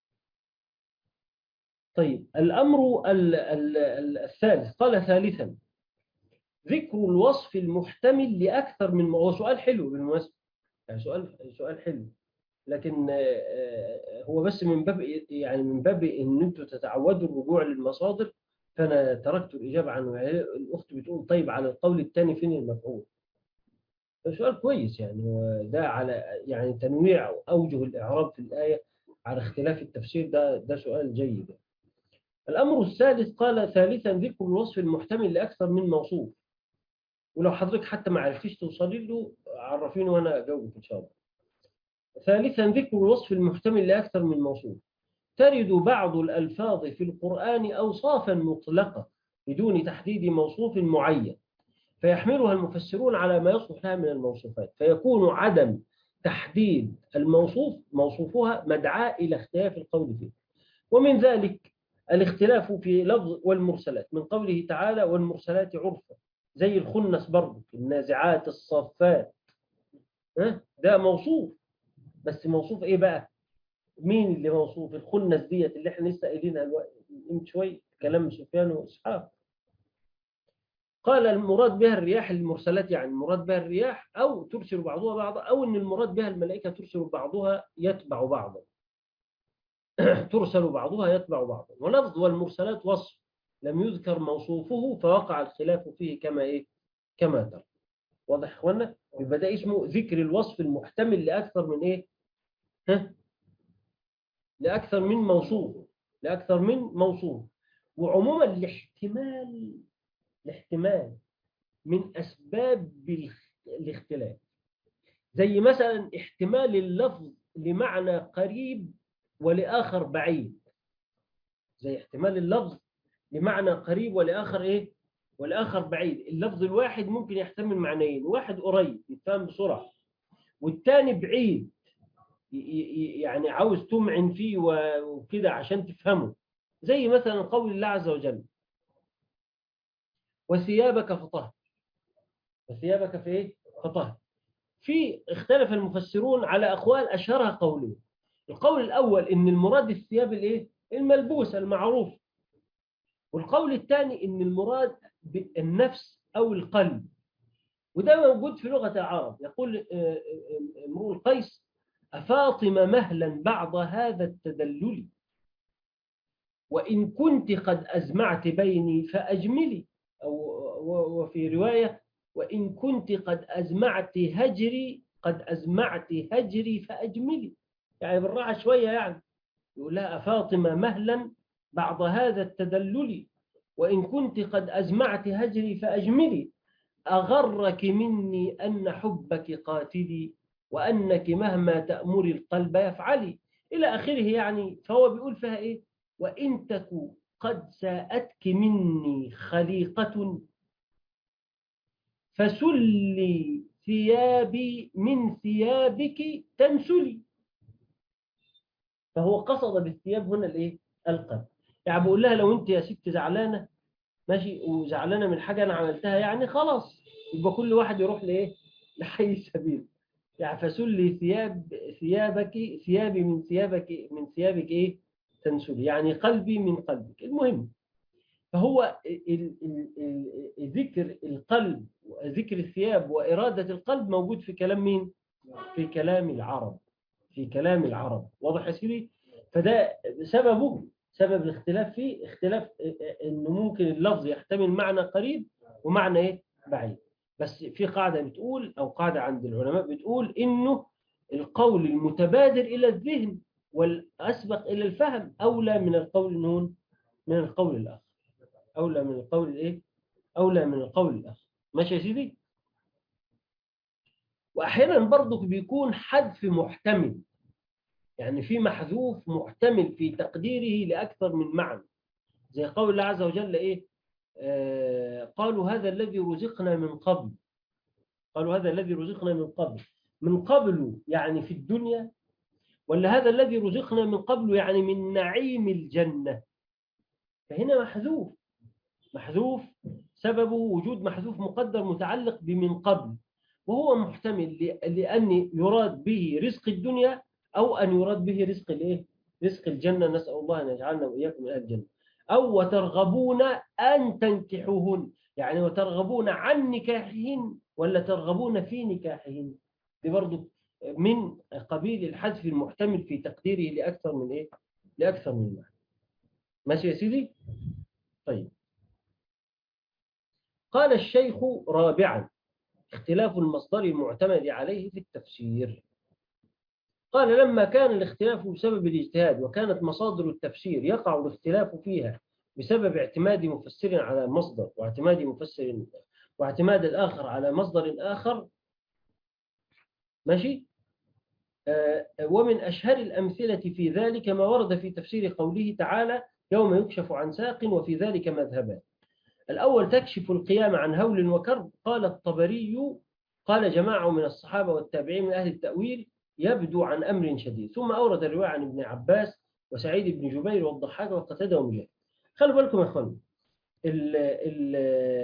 طيب الأمر ال ال ال الثالث قال ثالثا ذكر الوصف المحتمل لأكثر من هو سؤال حلو بالمناسبة يعني سؤال سؤال حلو لكن هو بس من باب يعني من باب ان انتوا تتعودوا الرجوع للمصادر فانا تركت الاجابه عنه يعني الاخت بتقول طيب على القول الثاني فين المفعول سؤال كويس يعني هو ده على يعني تنويع اوجه الاعراب في الايه على اختلاف التفسير ده ده سؤال جيد الامر الثالث قال ثالثا ذكر الوصف المحتمل لاكثر من موصوف ولو حضرتك حتى ما عرفتيش توصلي له عرفيني وانا اجاوبك ان شاء الله ثالثا ذكر الوصف المحتمل لأكثر من موصوف ترد بعض الألفاظ في القرآن أوصافا مطلقة بدون تحديد موصوف معين فيحملها المفسرون على ما يصلح لها من الموصوفات فيكون عدم تحديد الموصوف موصوفها مدعاة إلى اختلاف القول فيه ومن ذلك الاختلاف في لفظ والمرسلات من قوله تعالى والمرسلات عرفا زي الخنس برضه النازعات الصافات ده موصوف بس موصوف ايه بقى مين اللي موصوف الخنس ديت اللي احنا لسه قايلينها من شويه كلام سفيان واسحاق قال المراد بها الرياح المرسلات يعني المراد بها الرياح او ترسل بعضها بعضا او ان المراد بها الملائكه ترسل بعضها يتبع بعضا ترسل بعضها يتبع بعضا ولفظ والمرسلات وصف لم يذكر موصوفه فوقع الخلاف فيه كما ايه كما ترى واضح يا اخوانا يبقى ده اسمه ذكر الوصف المحتمل لاكثر من ايه ها لأكثر من موصوف لأكثر من موصوف وعموما الاحتمال الاحتمال من أسباب الاخ- الاختلاف زي مثلا احتمال اللفظ لمعنى قريب ولآخر بعيد زي احتمال اللفظ لمعنى قريب ولآخر إيه والآخر بعيد اللفظ الواحد ممكن يحتمل معنيين واحد قريب يتفهم بسرعة والتاني بعيد ي- ي- يعني عاوز تمعن فيه و- وكده عشان تفهمه زي مثلا قول الله عز وجل وثيابك فطهر وثيابك في ايه فطهر في اختلف المفسرون على اقوال اشهرها قولين القول الاول ان المراد الثياب الايه الملبوسه المعروف والقول الثاني ان المراد بالنفس او القلب وده موجود في لغه العرب يقول آه، آه، آه، امرؤ القيس افاطم مهلا بعض هذا التدلل وان كنت قد ازمعت بيني فاجملي او و- وفي روايه وإن كنت قد أزمعت هجري قد أزمعت هجري فأجملي يعني بالراحة شوية يعني يقول لها فاطمة مهلا بعض هذا التدلل وإن كنت قد أزمعت هجري فأجملي أغرك مني أن حبك قاتلي وأنك مهما تأمري القلب يفعلي إلى آخره يعني فهو بيقول فيها إيه وإن تك قد ساءتك مني خليقة فسلي ثيابي من ثيابك تنسلي فهو قصد بالثياب هنا الايه القلب يعني بقول لها لو انت يا ست زعلانه ماشي وزعلانه من حاجه انا عملتها يعني خلاص يبقى كل واحد يروح لايه لحي السبيل يعني فسلي ثياب ثيابك ثيابي من ثيابك من ثيابك ايه تنسلي يعني قلبي من قلبك المهم فهو ال- ال- ال- ذكر القلب ذكر الثياب وإرادة القلب موجود في كلام مين؟ في كلام العرب في كلام العرب واضح يا سيدي؟ فده سببه سبب الاختلاف فيه اختلاف انه ممكن اللفظ يحتمل معنى قريب ومعنى ايه؟ بعيد بس في قاعدة بتقول او قاعدة عند العلماء بتقول انه القول المتبادر الى الذهن والاسبق الى الفهم اولى من القول النون من القول الاخر أولى من القول الإيه؟ أولى من القول الآخر ماشي يا سيدي؟ وأحيانا برضك بيكون حذف محتمل يعني في محذوف محتمل في تقديره لأكثر من معنى زي قول الله عز وجل إيه؟ آه قالوا هذا الذي رزقنا من قبل قالوا هذا الذي رزقنا من قبل من قبل يعني في الدنيا ولا هذا الذي رزقنا من قبل يعني من نعيم الجنة فهنا محذوف محذوف سببه وجود محذوف مقدر متعلق بمن قبل وهو محتمل ل- لأن يراد به رزق الدنيا أو أن يراد به رزق الإيه؟ رزق الجنة نسأل الله أن يجعلنا وإياكم من أهل الجنة أو وترغبون أن تنكحوهن يعني وترغبون عن نكاحهن ولا ترغبون في نكاحهن دي برضو من قبيل الحذف المحتمل في تقديره لأكثر من إيه؟ لأكثر من معنى ماشي يا سيدي؟ طيب قال الشيخ رابعا اختلاف المصدر المعتمد عليه في التفسير قال لما كان الاختلاف بسبب الاجتهاد وكانت مصادر التفسير يقع الاختلاف فيها بسبب اعتماد مفسر على مصدر واعتماد مفسر واعتماد الآخر على مصدر آخر ماشي آه، ومن أشهر الأمثلة في ذلك ما ورد في تفسير قوله تعالى يوم يكشف عن ساق وفي ذلك مذهبان الأول تكشف القيام عن هول وكرب قال الطبري قال جماعة من الصحابة والتابعين من أهل التأويل يبدو عن أمر شديد ثم أورد الرواية عن ابن عباس وسعيد بن جبير والضحاك وقتادة ومجاهد خلوا بالكم يا أخوان ال ال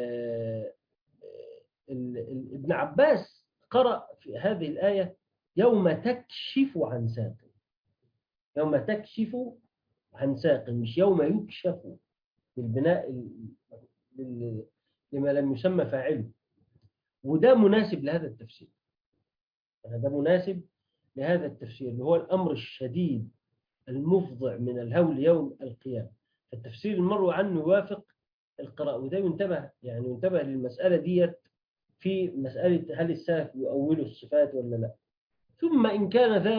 ال ال ابن عباس قرأ في هذه الآية يوم تكشف عن ساق يوم تكشف عن ساق مش يوم يكشف بالبناء ال- لل- لما لم يسمى فاعله وده مناسب لهذا التفسير يعني ده مناسب لهذا التفسير اللي هو الأمر الشديد المفضع من الهول يوم القيامة فالتفسير المروي عنه يوافق القراءة وده ينتبه يعني ينتبه للمسألة ديت في مسألة هل السلف يؤولوا الصفات ولا لا ثم إن كان ذلك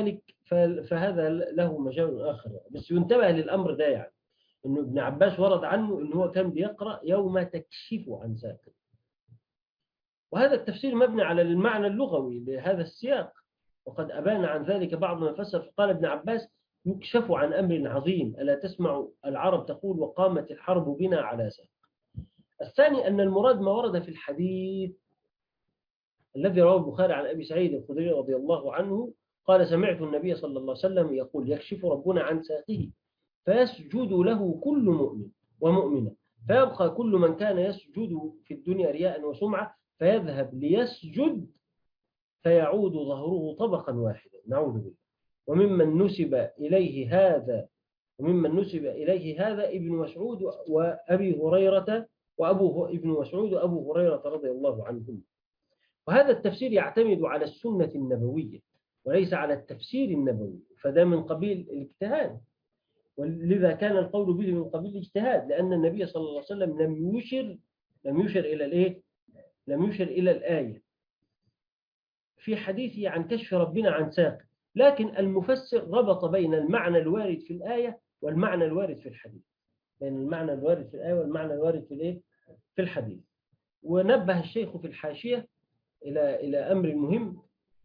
ف- فهذا له مجال آخر يعني. بس ينتبه للأمر ده يعني إنه ابن عباس ورد عنه إنه هو كان بيقرأ يوم تكشف عن ساق وهذا التفسير مبني على المعنى اللغوي لهذا السياق وقد أبان عن ذلك بعض من فسر فقال ابن عباس يكشف عن أمر عظيم ألا تسمع العرب تقول وقامت الحرب بنا على ساق الثاني أن المراد ما ورد في الحديث الذي رواه البخاري عن أبي سعيد الخدري رضي الله عنه قال سمعت النبي صلى الله عليه وسلم يقول يكشف ربنا عن ساقه فيسجد له كل مؤمن ومؤمنة فيبقى كل من كان يسجد في الدنيا رياء وسمعة فيذهب ليسجد فيعود ظهره طبقا واحدا نعوذ بالله وممن نسب إليه هذا وممن نسب إليه هذا ابن مسعود وأبي هريرة وأبو ابن مسعود وأبو هريرة رضي الله عنهم وهذا التفسير يعتمد على السنة النبوية وليس على التفسير النبوي فده من قبيل الاجتهاد ولذا كان القول به من قبيل الاجتهاد لأن النبي صلى الله عليه وسلم لم يشر لم يشر إلى الإيه؟ لم يشر إلى الآية في حديثه عن كشف ربنا عن ساق لكن المفسر ربط بين المعنى الوارد في الآية والمعنى الوارد في الحديث بين المعنى الوارد في الآية والمعنى الوارد في الإيه؟ في الحديث ونبه الشيخ في الحاشية إلى إلى أمر مهم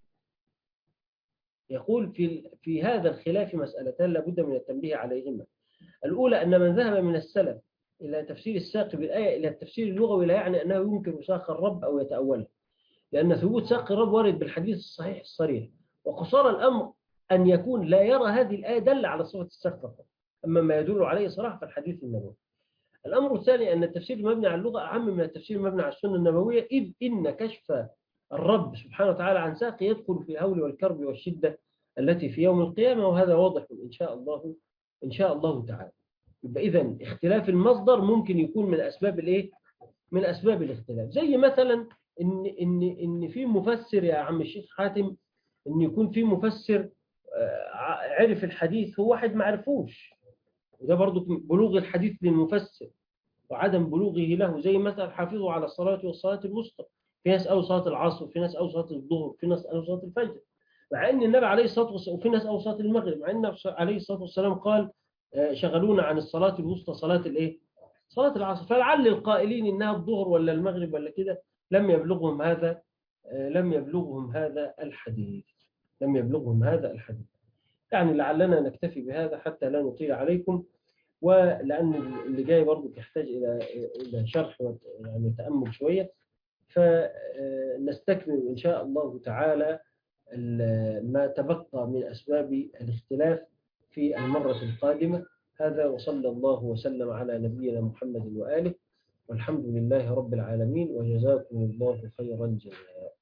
يقول في في هذا الخلاف مسألتان لابد من التنبيه عليهما الأولى أن من ذهب من السلف إلى تفسير الساق بالآية إلى التفسير اللغوي لا يعني أنه ينكر ساق الرب أو يتأوله لأن ثبوت ساق الرب وارد بالحديث الصحيح الصريح وقصار الأمر أن يكون لا يرى هذه الآية دل على صفة الساق فقط أما ما يدل عليه صراحة فالحديث النبوي الأمر الثاني أن التفسير المبني على اللغة أعم من التفسير المبني على السنة النبوية إذ إن كشف الرب سبحانه وتعالى عن ساق يدخل في الهول والكرب والشدة التي في يوم القيامة وهذا واضح إن شاء الله إن شاء الله تعالى يبقى إذا اختلاف المصدر ممكن يكون من أسباب الإيه؟ من أسباب الاختلاف زي مثلا إن إن إن في مفسر يا عم الشيخ حاتم إن يكون في مفسر آه، عرف الحديث هو واحد ما عرفوش وده برضو بلوغ الحديث للمفسر وعدم بلوغه له زي مثلا حافظوا على الصلاة والصلاة الوسطى في ناس قالوا صلاة العصر في ناس قالوا صلاة الظهر في ناس قالوا صلاة الفجر مع ان النبي عليه الصلاة والسلام وفي ناس قالوا صلاة المغرب مع ان النبي عليه الصلاة والسلام قال آه، شغلونا عن الصلاة الوسطى صلاة الايه صلاة العصر فلعل القائلين انها الظهر ولا المغرب ولا كده لم يبلغهم هذا آه، لم يبلغهم هذا الحديث لم يبلغهم هذا الحديث يعني لعلنا نكتفي بهذا حتى لا نطيل عليكم ولأن اللي جاي برضو يحتاج إلى إلى شرح وت- يعني تأمل شوية فنستكمل إن شاء الله تعالى ال- ما تبقى من أسباب الاختلاف في المرة القادمة هذا وصلى الله وسلم على نبينا محمد وآله والحمد لله رب العالمين وجزاكم الله خير الجزاء